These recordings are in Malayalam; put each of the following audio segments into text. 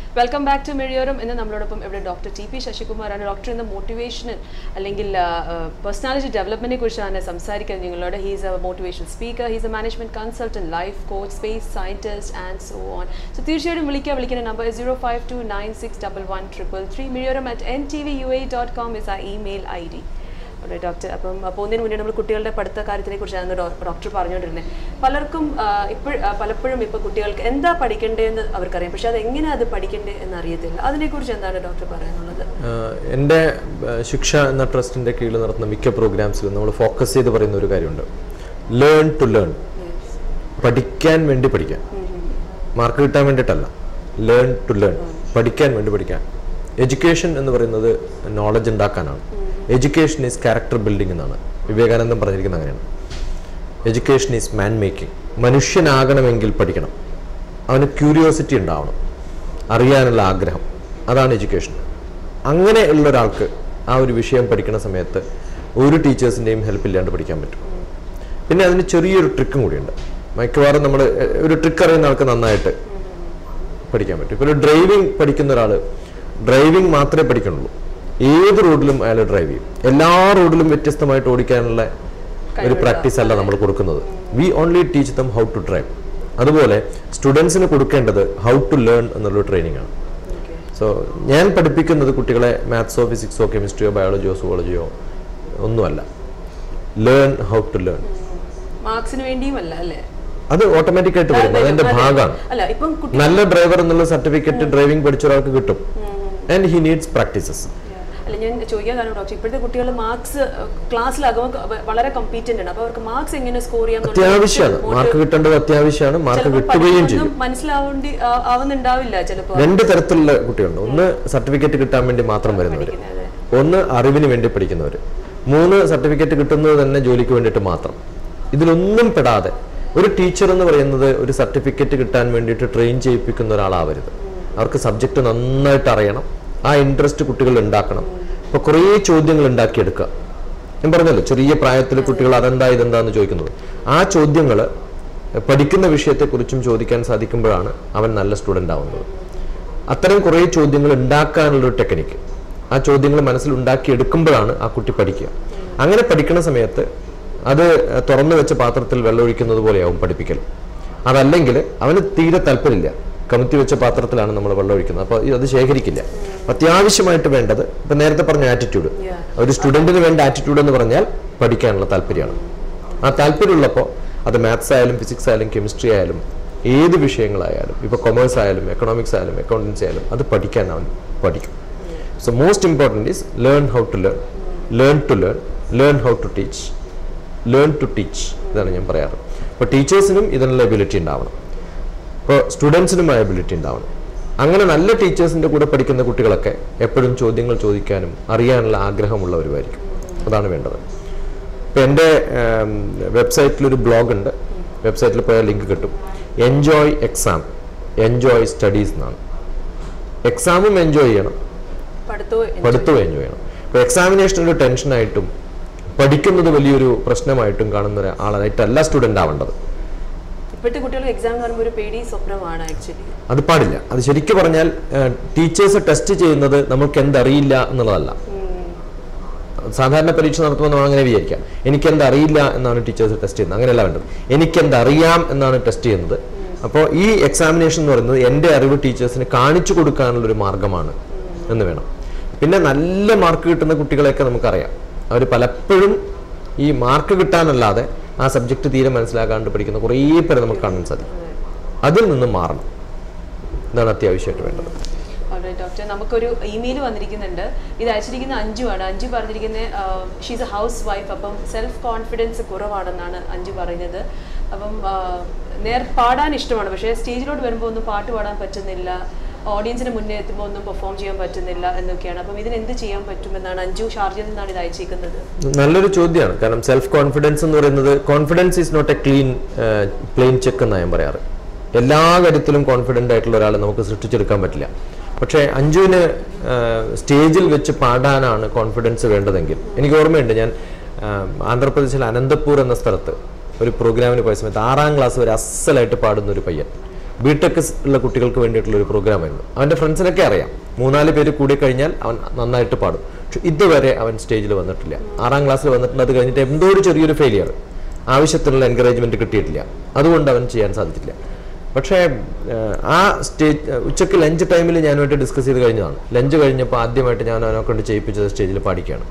വെൽക്കം ബാക്ക് ടു മിഴിയോരം ഇന്ന് നമ്മളോടൊപ്പം ഇവിടെ ഡോക്ടർ ടി പി ശശികുമാറാണ് ഡോക്ടർ ഇന്ന് മോട്ടിവേഷണൽ അല്ലെങ്കിൽ പേഴ്സണാലിറ്റി ഡെവലപ്മെന്റിനെ കുറിച്ചാണ് സംസാരിക്കുന്നത് നിങ്ങളോട് he's a motivation speaker he's a management consultant life coach space scientist and so on so തീർച്ചയായിട്ടും വിളിക്കുക വിളിക്കുന്ന number zero five two nine six double one triple three Mizhiyoram at N T V U A dot com is ah email I D doctor അപ്പം പോകുന്നതിന് മുന്നേ നമ്മൾ കുട്ടികളുടെ പഠിത്ത കാര്യത്തിനെ കുറിച്ചാണ് ഡോക്ടർ പറഞ്ഞുകൊണ്ടിരുന്നത് പലർക്കും ഇപ്പോൾ പലപ്പോഴും ഇപ്പോൾ കുട്ടികൾക്ക് എന്താ പഠിക്കേണ്ടതെന്ന് അവർക്കറിയാം പക്ഷെ അത് എങ്ങനെ അത് പഠിക്കേണ്ടത് എന്ന് അറിയത്തില്ല അതിനെക്കുറിച്ച് എന്താണ് ഡോക്ടർ പറയാനുള്ളത് ആഹ് എൻ്റെ ആഹ് ശിക്ഷ എന്ന ട്രസ്റ്റിൻ്റെ കീഴിൽ നടത്തുന്ന മിക്ക പ്രോഗ്രാംസിലും നമ്മൾ ഫോക്കസ് ചെയ്ത് പറയുന്ന ഒരു കാര്യമുണ്ട് ലേൺ ടു ലേൺ പഠിക്കാൻ വേണ്ടി പഠിക്കാൻ മാർക്ക് കിട്ടാൻ വേണ്ടിയിട്ടല്ല ലേൺ ടു ലേൺ പഠിക്കാൻ വേണ്ടി പഠിക്കാൻ എഡ്യൂക്കേഷൻ എന്ന് പറയുന്നത് നോളജ് ഉണ്ടാക്കാനാണ് എഡ്യൂക്കേഷൻ ഈസ് ക്യാരക്ടർ ബിൽഡിംഗ് എന്നാണ് വിവേകാനന്ദൻ പറഞ്ഞിരിക്കുന്നത് അങ്ങനെയാണ് എഡ്യൂക്കേഷൻ ഈസ് മാൻ മേക്കിംഗ് മനുഷ്യനാകണമെങ്കിൽ പഠിക്കണം അവന് ക്യൂരിയോസിറ്റി ഉണ്ടാവണം അറിയാനുള്ള ആഗ്രഹം അതാണ് എഡ്യൂക്കേഷൻ അങ്ങനെ ഉള്ള ഒരാൾക്ക് ആ ഒരു വിഷയം പഠിക്കുന്ന സമയത്ത് ഒരു ടീച്ചേഴ്സിൻ്റെയും ഹെൽപ്പ് ഇല്ലാണ്ട് പഠിക്കാൻ പറ്റും പിന്നെ അതിന് ചെറിയൊരു ട്രിക്കും കൂടിയുണ്ട് മിക്കവാറും നമ്മൾ ഒരു ട്രിക്ക് അറിയുന്ന ആൾക്ക് നന്നായിട്ട് പഠിക്കാൻ പറ്റും ഇപ്പോൾ ഒരു ഡ്രൈവിംഗ് പഠിക്കുന്ന ഒരാൾ ഡ്രൈവിംഗ് മാത്രമേ പഠിക്കണുള്ളൂ ഏത് റോഡിലും അയാൾ ഡ്രൈവ് ചെയ്യും എല്ലാ റോഡിലും വ്യത്യസ്തമായിട്ട് ഓടിക്കാനുള്ള ഒരു പ്രാക്ടീസ് അല്ല നമ്മൾ കൊടുക്കുന്നത് we only teach them how to drive അതുപോലെ സ്റ്റുഡൻസിന് കൊടുക്കേണ്ടത് ഹൗ ടു ലേൺ എന്നുള്ള ട്രെയിനിങ് ആണ് സോ ഞാൻ പഠിപ്പിക്കുന്നത് കുട്ടികളെ മാത്സോ ഫിസിക്സോ കെമിസ്ട്രിയോ ബയോളജിയോ സുവോളജിയോ ഒന്നുമല്ല ലേൺ ഹൗ ടു ലേൺ മാർക്സിന് വേണ്ടിയുമല്ല അല്ലേ അത് ഓട്ടോമാറ്റിക് ആയിട്ട് വരും അതിന്റെ ഭാഗമാണ് അല്ല ഇപ്പം കുട്ടി നല്ല ഡ്രൈവർ എന്നുള്ള സർട്ടിഫിക്കറ്റ് ഡ്രൈവിംഗ് പഠിച്ച ഒരാൾക്ക് കിട്ടും ആൻഡ് ഹി നീഡ്സ് പ്രാക്ടീസസ് അല്ല ഞാൻ ചോദിക്കാൻ കാരണം ഡോക്ടർ ഇപ്പോഴത്തെ കുട്ടികൾ മാർക്സ് ക്ലാസ്സിലാകുമ്പോൾ വളരെ കമ്പീറ്റന്റ് ആണ് അപ്പോൾ അവർക്ക് മാർക്സ് എങ്ങനെ സ്കോർ ചെയ്യാൻ അത്യാവശ്യമാണ് മാർക്ക് കിട്ടേണ്ടത് അത്യാവശ്യമാണ് മാർക്ക് കിട്ടുകയും ചെയ്യും മനസ്സിലാവേണ്ടി ആ- ആവുന്നുണ്ടാവില്ല ചിലപ്പോൾ രണ്ട് തരത്തിലുള്ള കുട്ടികളുണ്ട് ഒന്ന് സർട്ടിഫിക്കറ്റ് കിട്ടാൻ വേണ്ടി മാത്രം വരുന്നവർ ഒന്ന് അറിവിന് വേണ്ടി പഠിക്കുന്നവർ മൂന്ന് സർട്ടിഫിക്കറ്റ് കിട്ടുന്നത് തന്നെ ജോലിക്ക് വേണ്ടിയിട്ട് മാത്രം ഇതിലൊന്നും പെടാതെ ഒരു ടീച്ചർ എന്ന് പറയുന്നത് ഒരു സർട്ടിഫിക്കറ്റ് കിട്ടാൻ വേണ്ടിയിട്ട് ട്രെയിൻ ചെയ്യിപ്പിക്കുന്ന ഒരാളാവരുത് അവർക്ക് സബ്ജക്റ്റ് നന്നായിട്ട് അറിയണം ആ ഇൻട്രസ്റ്റ് കുട്ടികൾ ഉണ്ടാക്കണം അപ്പോൾ കുറേ ചോദ്യങ്ങൾ ഉണ്ടാക്കിയെടുക്കുക ഞാൻ പറഞ്ഞല്ലോ ചെറിയ പ്രായത്തിൽ കുട്ടികൾ അതെന്താ ഇതെന്താന്ന് ചോദിക്കുന്നത് ആ ചോദ്യങ്ങൾ പഠിക്കുന്ന വിഷയത്തെക്കുറിച്ചും ചോദിക്കാൻ സാധിക്കുമ്പോഴാണ് അവൻ നല്ല സ്റ്റുഡൻ്റ് ആവുന്നത് അത്തരം കുറേ ചോദ്യങ്ങൾ ഉണ്ടാക്കാനുള്ളൊരു ടെക്നിക്ക് ആ ചോദ്യങ്ങൾ മനസ്സിൽ ഉണ്ടാക്കിയെടുക്കുമ്പോഴാണ് ആ കുട്ടി പഠിക്കുക അങ്ങനെ പഠിക്കുന്ന സമയത്ത് അത് തുറന്നു വെച്ച പാത്രത്തിൽ വെള്ളമൊഴിക്കുന്നത് പോലെയാവും പഠിപ്പിക്കൽ അതല്ലെങ്കിൽ അവന് തീരെ താല്പര്യമില്ല കമുത്തി വെച്ച പാത്രത്തിലാണ് നമ്മൾ വെള്ളം ഒഴിക്കുന്നത് അപ്പോൾ അത് ശേഖരിക്കില്ല അപ്പൊ അത്യാവശ്യമായിട്ട് വേണ്ടത് ഇപ്പൊ നേരത്തെ പറഞ്ഞ ആറ്റിറ്റ്യൂഡ് ഒരു സ്റ്റുഡന്റിന് വേണ്ട ആറ്റിറ്റ്യൂഡ് എന്ന് പറഞ്ഞാൽ പഠിക്കാനുള്ള താല്പര്യമാണ് ആ താല്പര്യമുള്ളപ്പോൾ അത് മാത്സ് ആയാലും ഫിസിക്സ് ആയാലും കെമിസ്ട്രി ആയാലും ഏത് വിഷയങ്ങളായാലും ഇപ്പോൾ കൊമേഴ്സ് ആയാലും എക്കണോമിക്സ് ആയാലും അക്കൗണ്ടൻസി ആയാലും അത് പഠിക്കാൻ അവൻ പഠിക്കും so most important is learn how to learn learn to learn learn how to teach learn to teach ഇതാണ് ഞാൻ പറയാറ് അപ്പോൾ ടീച്ചേഴ്സിനും ഇതിനുള്ള എബിലിറ്റി ഉണ്ടാവണം ഇപ്പോൾ സ്റ്റുഡൻസിനും ആ എബിലിറ്റി ഉണ്ടാവണം അങ്ങനെ നല്ല ടീച്ചേഴ്സിൻ്റെ കൂടെ പഠിക്കുന്ന കുട്ടികളൊക്കെ എപ്പോഴും ചോദ്യങ്ങൾ ചോദിക്കാനും അറിയാനുള്ള ആഗ്രഹമുള്ളവരുമായിരിക്കും അതാണ് വേണ്ടത് ഇപ്പോൾ എൻ്റെ വെബ്സൈറ്റിലൊരു ബ്ലോഗ് ഉണ്ട് വെബ്സൈറ്റിൽ പോയാൽ ലിങ്ക് കിട്ടും എൻജോയ് എക്സാം എൻജോയ് സ്റ്റഡീസ് എന്നാണ് എക്സാമും എൻജോയ് ചെയ്യണം പഠിത്തവും പഠിത്തവും എൻജോയ് ചെയ്യണം ഇപ്പോൾ എക്സാമിനേഷൻ ഒരു ടെൻഷനായിട്ടും പഠിക്കുന്നത് വലിയൊരു പ്രശ്നമായിട്ടും കാണുന്ന ഒരാളായിട്ടല്ല സ്റ്റുഡൻ്റ് ആവേണ്ടത് ഇപ്പോഴത്തെ കുട്ടികൾക്ക് എക്സാം എന്ന് പറയുമ്പോൾ ഒരു പേടി സ്വപ്നമാണ് ആക്ച്വലി അത് പാടില്ല അത് ശരിക്കും പറഞ്ഞാൽ ടീച്ചേഴ്സ് ടെസ്റ്റ് ചെയ്യുന്നത് നമുക്ക് എന്തറിയില്ല എന്നുള്ളതല്ല സാധാരണ പരീക്ഷ നടത്തുമ്പോൾ നമ്മൾ അങ്ങനെ വിചാരിക്കാം എനിക്ക് എന്തറിയില്ല എന്നാണ് ടീച്ചേഴ്സ് ടെസ്റ്റ് ചെയ്യുന്നത് അങ്ങനെയല്ല വേണ്ടത് എനിക്ക് എന്തറിയാം എന്നാണ് ടെസ്റ്റ് ചെയ്യുന്നത് അപ്പോൾ ഈ എക്സാമിനേഷൻ എന്ന് പറയുന്നത് എൻ്റെ അറിവ് ടീച്ചേഴ്സിന് കാണിച്ചു കൊടുക്കാനുള്ള ഒരു മാർഗമാണ് എന്ന് വേണം പിന്നെ നല്ല മാർക്ക് കിട്ടുന്ന കുട്ടികളെയൊക്കെ നമുക്കറിയാം അവർ പലപ്പോഴും ഈ മാർക്ക് കിട്ടാനല്ലാതെ ആ സബ്ജക്റ്റ് തീരെ മനസ്സിലാക്കാണ്ട് പഠിക്കുന്ന കുറേ പേരെ നമുക്ക് കാണാൻ സാധിക്കും അതിൽ നിന്ന് മാറണം ഇതാണ് അത്യാവശ്യമായിട്ട് വേണ്ടത് ഡോക്ടർ നമുക്കൊരു ഇമെയിൽ വന്നിരിക്കുന്നുണ്ട് ഇത് അയച്ചിരിക്കുന്ന അഞ്ജുവാണ് അഞ്ജു പറഞ്ഞിരിക്കുന്നത് she's a house wife self confidence കുറവാണെന്നാണ് അഞ്ജു പറയുന്നത് അപ്പം ആ, നേർ പാടാൻ ഇഷ്ടമാണ് പക്ഷേ സ്റ്റേജിലോട്ട് വരുമ്പോൾ ഒന്നും പാട്ട് പാടാൻ പറ്റുന്നില്ല ഓഡിയൻസിന് മുന്നേ എത്തുമ്പോൾ ഒന്നും പെർഫോം ചെയ്യാൻ പറ്റുന്നില്ല എന്നൊക്കെയാണ് അപ്പം ഇതിന് എന്ത് ചെയ്യാൻ പറ്റുമെന്നാണ് അഞ്ജു ഷാർജയിൽ നിന്നാണ് ഇത് അയച്ചേക്കുന്നത് നല്ലൊരു ചോദ്യമാണ് കാരണം സെൽഫ് കോൺഫിഡൻസ് എന്ന് പറയുന്നത് confidence is not a clean plain check എന്നാണ് ഞാൻ പറയാറ് എല്ലാ കാര്യത്തിലും കോൺഫിഡൻ്റ് ആയിട്ടുള്ള ഒരാളെ നമുക്ക് സൃഷ്ടിച്ചെടുക്കാൻ പറ്റില്ല പക്ഷേ അഞ്ജുവിന് സ്റ്റേജിൽ വെച്ച് പാടാനാണ് കോൺഫിഡൻസ് വേണ്ടതെങ്കിൽ എനിക്ക് ഓർമ്മയുണ്ട് ഞാൻ ആ, ആന്ധ്രാപ്രദേശിലെ അനന്തപൂർ എന്ന സ്ഥലത്ത് ഒരു പ്രോഗ്രാമിന് പോയ സമയത്ത് ആറാം ക്ലാസ് വരെ അസലായിട്ട് പാടുന്ന ഒരു പയ്യൻ ബിടെക് ഉള്ള കുട്ടികൾക്ക് വേണ്ടിയിട്ടുള്ള ഒരു പ്രോഗ്രാമായിരുന്നു അവൻ്റെ ഫ്രണ്ട്സിനൊക്കെ അറിയാം മൂന്നാല് പേര് കൂടി കഴിഞ്ഞാൽ അവൻ നന്നായിട്ട് പാടും പക്ഷെ ഇതുവരെ അവൻ സ്റ്റേജിൽ വന്നിട്ടില്ല ആറാം ക്ലാസ്സിൽ വന്നിട്ടുണ്ട് അത് കഴിഞ്ഞിട്ട് എന്തോ ഒരു ചെറിയൊരു ഫെയിലിയർ ആവശ്യത്തിനുള്ള എൻകറേജ്മെന്റ് കിട്ടിയിട്ടില്ല അതുകൊണ്ട് അവൻ ചെയ്യാൻ സാധിച്ചിട്ടില്ല പക്ഷേ ഏഹ്, ആ സ്റ്റേജ് ഉച്ചയ്ക്ക് ലഞ്ച് ടൈമിൽ ഞാനുമായിട്ട് ഡിസ്കസ് ചെയ്ത് കഴിഞ്ഞതാണ് ലഞ്ച് കഴിഞ്ഞപ്പോൾ ആദ്യമായിട്ട് ഞാൻ അവനെ കൊണ്ട് ചെയ്യിപ്പിച്ചത് സ്റ്റേജിൽ പാടിക്കുകയാണ്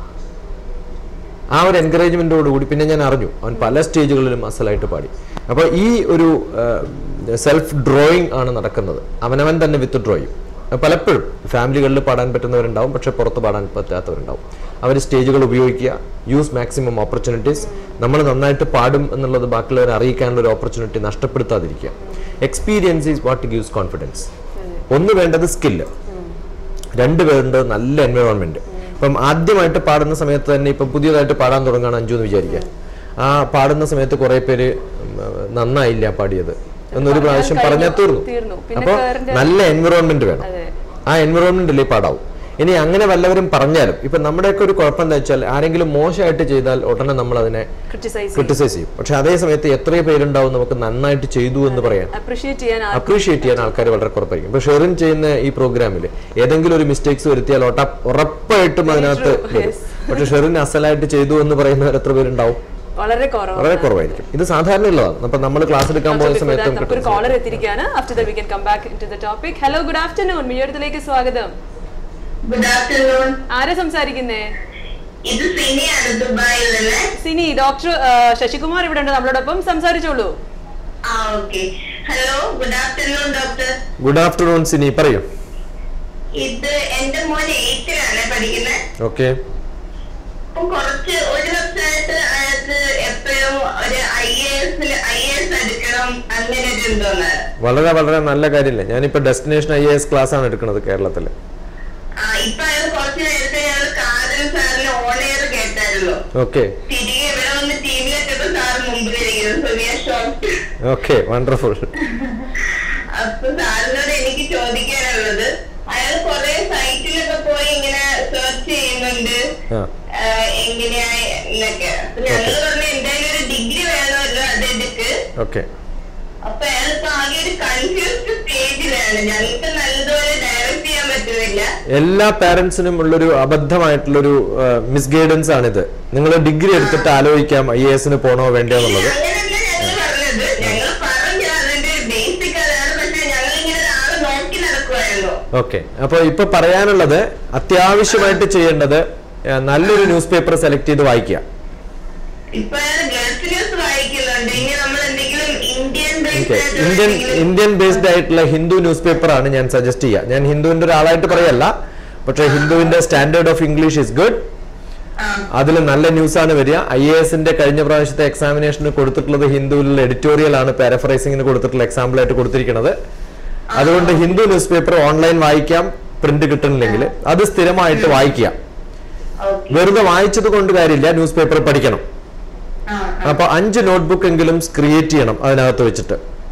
ആ ഒരു എൻകറേജ്മെൻറ്റോട് കൂടി പിന്നെ ഞാൻ അറിഞ്ഞു അവൻ പല സ്റ്റേജുകളിലും അസലായിട്ട് പാടി അപ്പോൾ ഈ ഒരു സെൽഫ് ഡ്രോയിങ് ആണ് നടക്കുന്നത് അവനവൻ തന്നെ വിത്ത് ഡ്രോയും പലപ്പോഴും ഫാമിലികളിൽ പാടാൻ പറ്റുന്നവരുണ്ടാവും പക്ഷെ പുറത്ത് പാടാൻ പറ്റാത്തവരുണ്ടാവും അവർ സ്റ്റേജുകൾ ഉപയോഗിക്കുക യൂസ് മാക്സിമം ഓപ്പർച്യൂണിറ്റീസ് നമ്മൾ നന്നായിട്ട് പാടും എന്നുള്ളത് ബാക്കിയുള്ളവരെ അറിയിക്കാനുള്ള ഒരു ഓപ്പർച്യൂണിറ്റി നഷ്ടപ്പെടുത്താതിരിക്കുക experience is what gives confidence ഒന്ന് വേണ്ടത് സ്കില്ല് രണ്ട് പേരുണ്ട് നല്ല എൻവയോൺമെന്റ് ഇപ്പം ആദ്യമായിട്ട് പാടുന്ന സമയത്ത് തന്നെ ഇപ്പം പുതിയതായിട്ട് പാടാൻ തുടങ്ങുകയാണ് അഞ്ചു എന്ന് വിചാരിക്കുക ആ പാടുന്ന സമയത്ത് കുറെ പേര് ഉം, നന്നായില്ല പാടിയത് എന്നൊരു പ്രാവശ്യം പറഞ്ഞാൽ തീർന്നു തീർന്നു. പിന്നെ അപ്പോൾ വേറെ- നല്ല എൻവയോൺമെന്റ് വേണം അതെ. ആ എൻവയോൺമെന്റിലേ പാടാവും ഇനി അങ്ങനെ വല്ലവരും പറഞ്ഞാലും ഇപ്പൊ നമ്മുടെയൊക്കെ ഒരു കുഴപ്പം എന്താ വെച്ചാൽ ആരെങ്കിലും മോശമായിട്ട് ചെയ്താൽ ഉടനെ നമ്മൾ അതിനെ ക്രിറ്റിസൈസ് ക്രിട്ടിസൈസ് ചെയ്യും പക്ഷെ അതേ സമയത്ത് എത്ര പേരുണ്ടാവും നമുക്ക് നന്നായിട്ട് ചെയ്തു എന്ന് പറയാൻ അപ്രീഷിയേറ്റ് ചെയ്യാൻ ആ- അപ്രീഷിയേറ്റ് ചെയ്യാൻ ആൾക്കാർ വളരെ കുറവായിരിക്കും ഇപ്പൊ ഷെറിൻ ചെയ്യുന്ന ഈ പ്രോഗ്രാമിൽ ഏതെങ്കിലും ഒരു മിസ്റ്റേക്സ് വരുത്തിയാൽ ഒട്ട ഉറപ്പായിട്ടും അതിനകത്ത് true, വരും yes. പക്ഷെ ഷെറിൻ അസലായിട്ട് ചെയ്തു എന്ന് പറയുന്നവർ എത്ര പേരുണ്ടാവും വളരെ കുറവാണ് വളരെ കുറവായിരിക്കും ഇത് സാധാരണ ഉള്ളതാണ് അപ്പൊ നമ്മൾ ക്ലാസ് എടുക്കാൻ Dr. പോകുന്ന Before that, സമയത്തും നമുക്കൊരു കോളർ എത്തിയിരിക്കുകയാണ് after the we can come back to the topic hello good afternoon മിഴത്തിലേക്ക് സ്വാഗതം ഗുഡ് ആഫ്റ്റർനൂൺ ആരാ സംസാരിക്കുന്നേ ഇത് സിനിയാണ് ദുബായിൽ നിന്ന് സിനി ഡോക്ടർ ശശികുമാർ ഇവിടെ ഉണ്ട് നമ്മളോടൊപ്പം സംസാരിച്ചോളൂ ah okay hello good afternoon doctor good afternoon Sini പറയൂ ഇത് എന്റെ മോൻ എയ്റ്റിലാണ് പഠിക്കുന്നത് ഓക്കെ അപ്പം കുറച്ച് ഒരു വർഷമായിട്ട് അയാൾക്ക് എപ്പോഴും ഒരു ഐ എസ് ഐ എസ് എടുക്കണം അങ്ങനെ ഒരു ഉണ്ടോന്ന് വളരെ വളരെ നല്ല കാര്യമില്ല ഞാനിപ്പോ ഡെസ്റ്റിനേഷൻ ഐ എസ് ക്ലാസ് ആണ് എടുക്കുന്നത് കേരളത്തിൽ ആ ഇപ്പൊ അയാൾ കുറച്ച് നേരത്തെ ഞങ്ങൾ കാതൽ സാറിന് ഓൺ എയർ കേട്ടായിരുന്നു ഓക്കെ തിരികെ ഇവിടെ വന്ന് ടി വി വെച്ചപ്പോ സാർ മുമ്പിലിരിക്കുന്നത് so we are shock okay wonderful അപ്പൊ സാറിനോട് എനിക്ക് ചോദിക്കാനുള്ളത് അയാൾ കുറെ സൈറ്റിലൊക്കെ പോയി ഇങ്ങനെ സെർച്ച് ചെയ്യുന്നുണ്ട് ആ ആഹ് എങ്ങനെയാ എന്നൊക്കെ അപ്പൊ ഞങ്ങൾ പറഞ്ഞ എന്തായാലും ഒരു ഡിഗ്രി വേണമല്ലോ അത് എടുക്ക് ഓക്കെ അപ്പൊ അയാൾക്ക് ആകെ ഒരു കൺഫ്യൂസ്ഡ് സ്റ്റേജിലാണ് ഞങ്ങൾക്ക് നല്ലതുപോലെ ഡയറക്റ്റ് ചെയ്യാൻ പറ്റുന്നില്ല എല്ലാ പാരന്റ്സിനും ഉള്ളൊരു അബദ്ധമായിട്ടുള്ളൊരു മിസ്ഗൈഡൻസ് ആണിത് നിങ്ങൾ ഡിഗ്രി എടുത്തിട്ട് ആലോചിക്കാം ഐ എ എസിന് പോണോ വേണ്ടോ എന്നുള്ളത് അങ്ങനെയല്ല ഞങ്ങൾ പറഞ്ഞത് ഞങ്ങൾ പറഞ്ഞു അതിന്റെ ബേസിക് അതാണ് പക്ഷെ ഞങ്ങൾ ഇങ്ങനെ ഒരാളെ നോക്കി നടക്കുമായിരുന്നു ഓക്കെ അപ്പോൾ ഇപ്പൊ പറയാനുള്ളത് അത്യാവശ്യമായിട്ട് ചെയ്യേണ്ടത് ആ, നല്ലൊരു ന്യൂസ് പേപ്പർ സെലക്ട് ചെയ്ത് വായിക്കുക ഇപ്പൊ അയാൾ ഗൾഫ് ന്യൂസ് വായിക്കുന്നുണ്ട് ഇനി നമ്മൾ എന്തെങ്കിലും ഇന്ത്യൻ ഓക്കെ based ആയിട്ടുള്ള ഇന്ത്യൻ എന്തെങ്കിലും- ഇന്ത്യൻ ബേസ്ഡ് ആയിട്ടുള്ള ഹിന്ദു ന്യൂസ് പേപ്പർ ആണ് ഞാൻ സജസ്റ്റ് ചെയ്യുക ഞാൻ ഹിന്ദുവിന്റെ ഒരാളായിട്ട് പറയല്ല പക്ഷേ ഹിന്ദുവിന്റെ standard of English is good ആ, അതിൽ നല്ല ന്യൂസ് ആണ് വരിക ഐ എ എസിന്റെ കഴിഞ്ഞ പ്രാവശ്യത്തെ എക്സാമിനേഷന് കൊടുത്തിട്ടുള്ളത് ഹിന്ദുവിലുള്ള എഡിറ്റോറിയൽ ആണ് പാരഫറൈസിങ്ങിന് കൊടുത്തിട്ടുള്ള എക്സാമ്പിൾ ആയിട്ട് കൊടുത്തിരിക്കുന്നത് അതുകൊണ്ട് ഹിന്ദു ന്യൂസ് പേപ്പർ ഓൺലൈൻ വായിക്കാം പ്രിന്റ് കിട്ടണില്ലെങ്കിൽ അത് സ്ഥിരമായിട്ട് വായിക്കുക okay. വെറുതെ വായിച്ചത് കൊണ്ട് കാര്യമില്ല ന്യൂസ് പേപ്പർ പഠിക്കണം ആ, അപ്പൊ അഞ്ച് നോട്ട്ബുക്ക് എങ്കിലും ക്രിയേറ്റ് ചെയ്യണം അതിനകത്ത് വെച്ചിട്ട്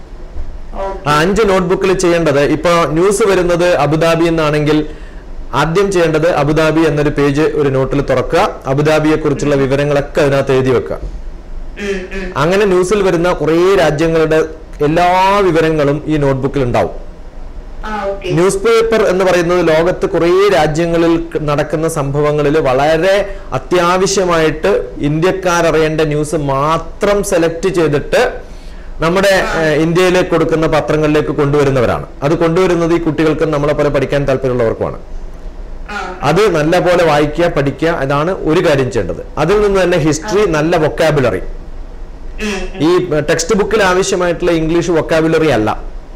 okay. ആ അഞ്ച് നോട്ട്ബുക്കിൽ ചെയ്യേണ്ടത് ഇപ്പൊ ന്യൂസ് വരുന്നത് അബുദാബി എന്നാണെങ്കിൽ ആദ്യം ചെയ്യേണ്ടത് അബുദാബി എന്നൊരു പേജ് ഒരു നോട്ടിൽ തുറക്കുക അബുദാബിയെ കുറിച്ചുള്ള വിവരങ്ങളൊക്കെ അതിനകത്ത് എഴുതി വെക്കുക ഉം, ഉം. അങ്ങനെ ന്യൂസിൽ വരുന്ന കുറേ രാജ്യങ്ങളുടെ എല്ലാ വിവരങ്ങളും ഈ നോട്ട്ബുക്കിൽ ഉണ്ടാവും ആ, okay. ന്യൂസ് പേപ്പർ എന്ന് പറയുന്നത് ലോകത്ത് കുറേ രാജ്യങ്ങളിൽ ക- നടക്കുന്ന സംഭവങ്ങളിൽ വളരെ അത്യാവശ്യമായിട്ട് ഇന്ത്യക്കാരറിയേണ്ട ന്യൂസ് മാത്രം സെലക്ട് ചെയ്തിട്ട് നമ്മുടെ ഏഹ്, ഇന്ത്യയിലെ കൊടുക്കുന്ന പത്രങ്ങളിലേക്ക് കൊണ്ടുവരുന്നവരാണ് അത് കൊണ്ടുവരുന്നത് ഈ കുട്ടികൾക്കും നമ്മളെ പോലെ പഠിക്കാൻ താല്പര്യമുള്ളവർക്കുമാണ് ആ, അത് നല്ല പോലെ വായിക്കുക പഠിക്കുക അതാണ് ഒരു കാര്യം ചെയ്യേണ്ടത് അതിൽ നിന്ന് തന്നെ ഹിസ്റ്ററി നല്ല വൊക്കാബുലറി ഉം, ഈ ടെക്സ്റ്റ് ബുക്കിൽ ആവശ്യമായിട്ടുള്ള ഇംഗ്ലീഷ് വൊക്കാബുലറി അല്ല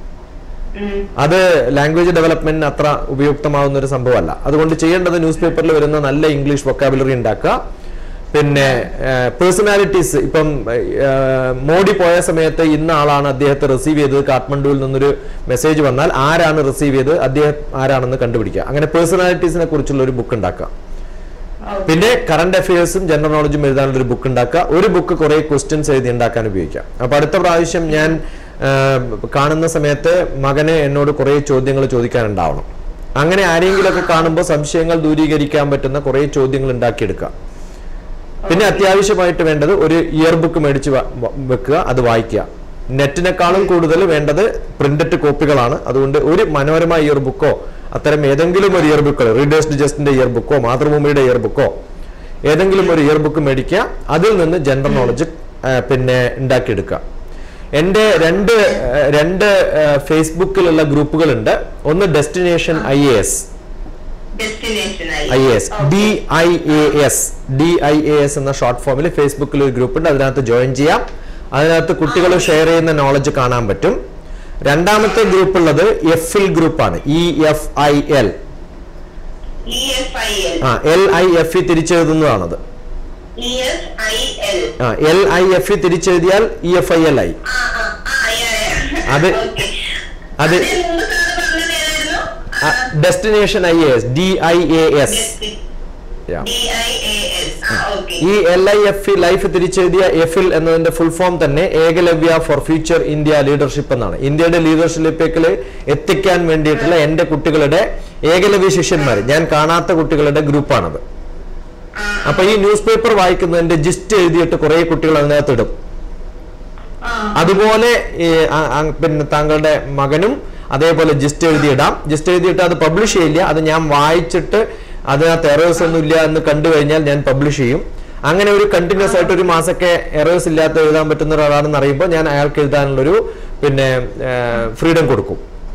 ഉം. അത് ലാംഗ്വേജ് ഡെവലപ്മെന്റിന് അത്ര ഉപയുക്തമാവുന്ന ഒരു സംഭവമല്ല അതുകൊണ്ട് ചെയ്യേണ്ടത് ന്യൂസ് പേപ്പറിൽ വരുന്ന നല്ല ഇംഗ്ലീഷ് വൊക്കാബുലറി ഉണ്ടാക്കുക പിന്നെ പേഴ്സണാലിറ്റീസ് ഇപ്പം ആ, മോഡി പോയ സമയത്ത് ഇന്ന ആളാണ് അദ്ദേഹത്തെ റിസീവ് ചെയ്തത് കാഠ്മണ്ഡുവിൽ നിന്നൊരു മെസ്സേജ് വന്നാൽ ആരാണ് റിസീവ് ചെയ്തത് അദ്ദേഹം ആരാണെന്ന് കണ്ടുപിടിക്കുക അങ്ങനെ പേഴ്സണാലിറ്റീസിനെ കുറിച്ചുള്ള ഒരു ബുക്ക് ഉണ്ടാക്കുക പിന്നെ കറണ്ട് അഫയേഴ്സും ജനറൽ നോളജും എഴുതാനുള്ള ഒരു ബുക്ക് ഉണ്ടാക്കുക ഒരു ബുക്ക് കുറെ ക്വസ്റ്റ്യൻസ് എഴുതി ഉണ്ടാക്കാൻ ഉപയോഗിക്കാം അപ്പൊ അടുത്ത പ്രാവശ്യം ഞാൻ ആ, കാണുന്ന സമയത്ത് മകന് എന്നോട് കുറെ ചോദ്യങ്ങൾ ചോദിക്കാനുണ്ടാവണം അങ്ങനെ ആരെങ്കിലുമൊക്കെ കാണുമ്പോൾ സംശയങ്ങൾ ദൂരീകരിക്കാൻ പറ്റുന്ന കുറെ ചോദ്യങ്ങൾ ഉണ്ടാക്കിയെടുക്കുക പിന്നെ അത്യാവശ്യമായിട്ട് വേണ്ടത് ഒരു ഇയർ ബുക്ക് മേടിച്ച് വ- വ- വെക്കുക അത് വായിക്കുക നെറ്റിനേക്കാളും കൂടുതൽ വേണ്ടത് പ്രിന്റഡ് കോപ്പികളാണ് അതുകൊണ്ട് ഒരു മനോരമ ഇയർ ബുക്കോ അത്തരം ഏതെങ്കിലും ഒരു ഇയർ ബുക്കുകൾ റീഡേഴ്സ് ഡിജസ്റ്റിന്റെ ഇയർ ബുക്കോ മാതൃഭൂമിയുടെ ഇയർ ബുക്കോ ഏതെങ്കിലും ഒരു ഇയർ ബുക്ക് മേടിക്കുക അതിൽ നിന്ന് ജനറൽ നോളജ് പിന്നെ ഉണ്ടാക്കിയെടുക്കുക എൻ്റെ രണ്ട് ആ, രണ്ട് ആ, ഫേസ്ബുക്കിലുള്ള ഗ്രൂപ്പുകളുണ്ട് ഒന്ന് destination I A S destination I S D I A S D I A S എന്ന ഷോർട്ട് ഫോമിൽ ഫേസ്ബുക്കിൽ ഒരു ഗ്രൂപ്പ് ഉണ്ട് അതിനകത്ത് ജോയിൻ ചെയ്യാം അതിനകത്ത് കുട്ടികൾ ഷെയർ ചെയ്യുന്ന നോളജ് കാണാൻ പറ്റും രണ്ടാമത്തെ ഗ്രൂപ്പ് ഉള്ളത് എഫ് എൽ ഗ്രൂപ്പാണ് E F I L ah F I L ആ എൽ ഐ എഫ് ഇ തിരിച്ചെഴുതുന്നതാണത് ഇ എഫ് ഐ എൽ ആ എൽ ഐ എഫ് ഇ തിരിച്ചെഴുതിയാൽ ഇ എഫ് ഐ എൽ ആയി ആ ആ ആ yeah, yeah. അത് Okay. അത് അതിന് മുമ്പ് സാറ് പറഞ്ഞത് ഏതായിരുന്നു destination I S D I A S D I A S ആ ഓക്കെ ഈ എൽ ഐ എഫ് ലൈഫ് തിരിച്ചെഴുതിയ എഫിൽ എന്നതിന്റെ ഫുൾ ഫോം തന്നെ Ekalavya for future India leadership എന്നാണ് ഇന്ത്യയുടെ ലീഡർഷിപ്പിൽ എത്തിക്കാൻ വേണ്ടിയിട്ടുള്ള എന്റെ കുട്ടികളുടെ ഏകലവ്യ ശിഷ്യന്മാർ ഞാൻ കാണാത്ത കുട്ടികളുടെ ഗ്രൂപ്പാണത് അപ്പൊ ഈ ന്യൂസ് പേപ്പർ വായിക്കുന്നതിന്റെ ജിസ്റ്റ് എഴുതിയിട്ട് കുറെ കുട്ടികൾ അതിനകത്ത് ഇടും ആ അതുപോലെ ഈ ആ- ആ- പിന്നെ താങ്കളുടെ മകനും അതേപോലെ ജിസ്റ്റ് എഴുതിയിടാം ജിസ്റ്റ് എഴുതിയിട്ട് അത് പബ്ലിഷ് ചെയ്യില്ല അത് ഞാൻ വായിച്ചിട്ട് അതിനകത്ത് എറേഴ്സ് ഒന്നും ഇല്ല എന്ന് കണ്ടു കഴിഞ്ഞാൽ ഞാൻ പബ്ലിഷ് ചെയ്യും അങ്ങനെ ഒരു കണ്ടിന്യൂസ് ആയിട്ട് ഒരു മാസമൊക്കെ എറേഴ്സ് ഇല്ലാത്ത എഴുതാൻ പറ്റുന്ന ഒരാളാണെന്ന് അറിയുമ്പോൾ ഞാൻ അയാൾക്ക് എഴുതാനുള്ളൊരു പിന്നെ ഫ്രീഡം കൊടുക്കും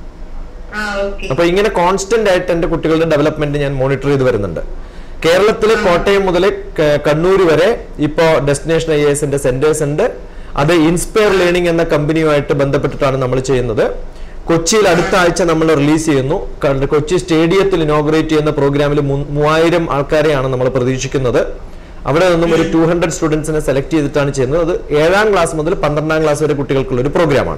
ആ ഓക്കെ അപ്പൊ ഇങ്ങനെ കോൺസ്റ്റന്റ് ആയിട്ട് എന്റെ കുട്ടികളുടെ ഡെവലപ്മെന്റ് ഞാൻ മോണിറ്റർ ചെയ്ത് വരുന്നുണ്ട് കേരളത്തിലെ കോട്ടയം മുതൽ ക- കണ്ണൂർ വരെ ഇപ്പോ ഡെസ്റ്റിനേഷൻ ഐ എസിന്റെ സെന്റേഴ്സ് ഉണ്ട് അത് ഇൻസ്പയർ ലേണിംഗ് എന്ന കമ്പനിയുമായിട്ട് ബന്ധപ്പെട്ടിട്ടാണ് നമ്മൾ ചെയ്യുന്നത് കൊച്ചിയിൽ അടുത്ത ആഴ്ച നമ്മൾ റിലീസ് ചെയ്യുന്നു കണ്ട് കൊച്ചി സ്റ്റേഡിയത്തിൽ ഇനോഗ്രേറ്റ് ചെയ്യുന്ന പ്രോഗ്രാമിൽ മൂവായിരം ആൾക്കാരെയാണ് നമ്മൾ പ്രതീക്ഷിക്കുന്നത് അവിടെ നിന്നും ഒരു ടു ഹൺഡ്രഡ് സ്റ്റുഡൻസിനെ സെലക്ട് ചെയ്തിട്ടാണ് ചെയ്യുന്നത് അത് ഏഴാം ക്ലാസ് മുതൽ പന്ത്രണ്ടാം ക്ലാസ് വരെ കുട്ടികൾക്കുള്ള ഒരു പ്രോഗ്രാമാണ്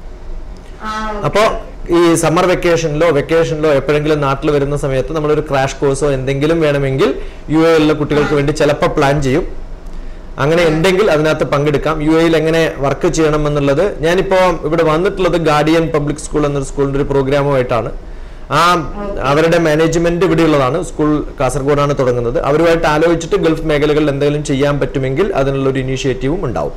ആ അപ്പോൾ ഈ സമ്മർ വെക്കേഷനിലോ വെക്കേഷനിലോ എപ്പോഴെങ്കിലും നാട്ടിൽ വരുന്ന സമയത്ത് നമ്മളൊരു ക്രാഷ് കോഴ്സോ എന്തെങ്കിലും വേണമെങ്കിൽ യു എയിലെ കുട്ടികൾക്ക് വേണ്ടി ചിലപ്പോൾ പ്ലാൻ ചെയ്യും അങ്ങനെ ഉണ്ടെങ്കിൽ അതിനകത്ത് പങ്കെടുക്കാം യു എയിൽ എങ്ങനെ വർക്ക് ചെയ്യണം എന്നുള്ളത് ഞാനിപ്പോ ഇവിടെ വന്നിട്ടുള്ളത് ഗാർഡിയൻ പബ്ലിക് സ്കൂൾ എന്നൊരു സ്കൂളിന്റെ ഒരു പ്രോഗ്രാമുമായിട്ടാണ് ആ അവരുടെ മാനേജ്മെന്റ് ഇവിടെയുള്ളതാണ് സ്കൂൾ കാസർഗോഡാണ് തുടങ്ങുന്നത് അവരുമായിട്ട് ആലോചിച്ചിട്ട് ഗൾഫ് മേഖലകളിൽ എന്തെങ്കിലും ചെയ്യാൻ പറ്റുമെങ്കിൽ അതിനുള്ള ഒരു ഇനീഷ്യേറ്റീവും ഉണ്ടാവും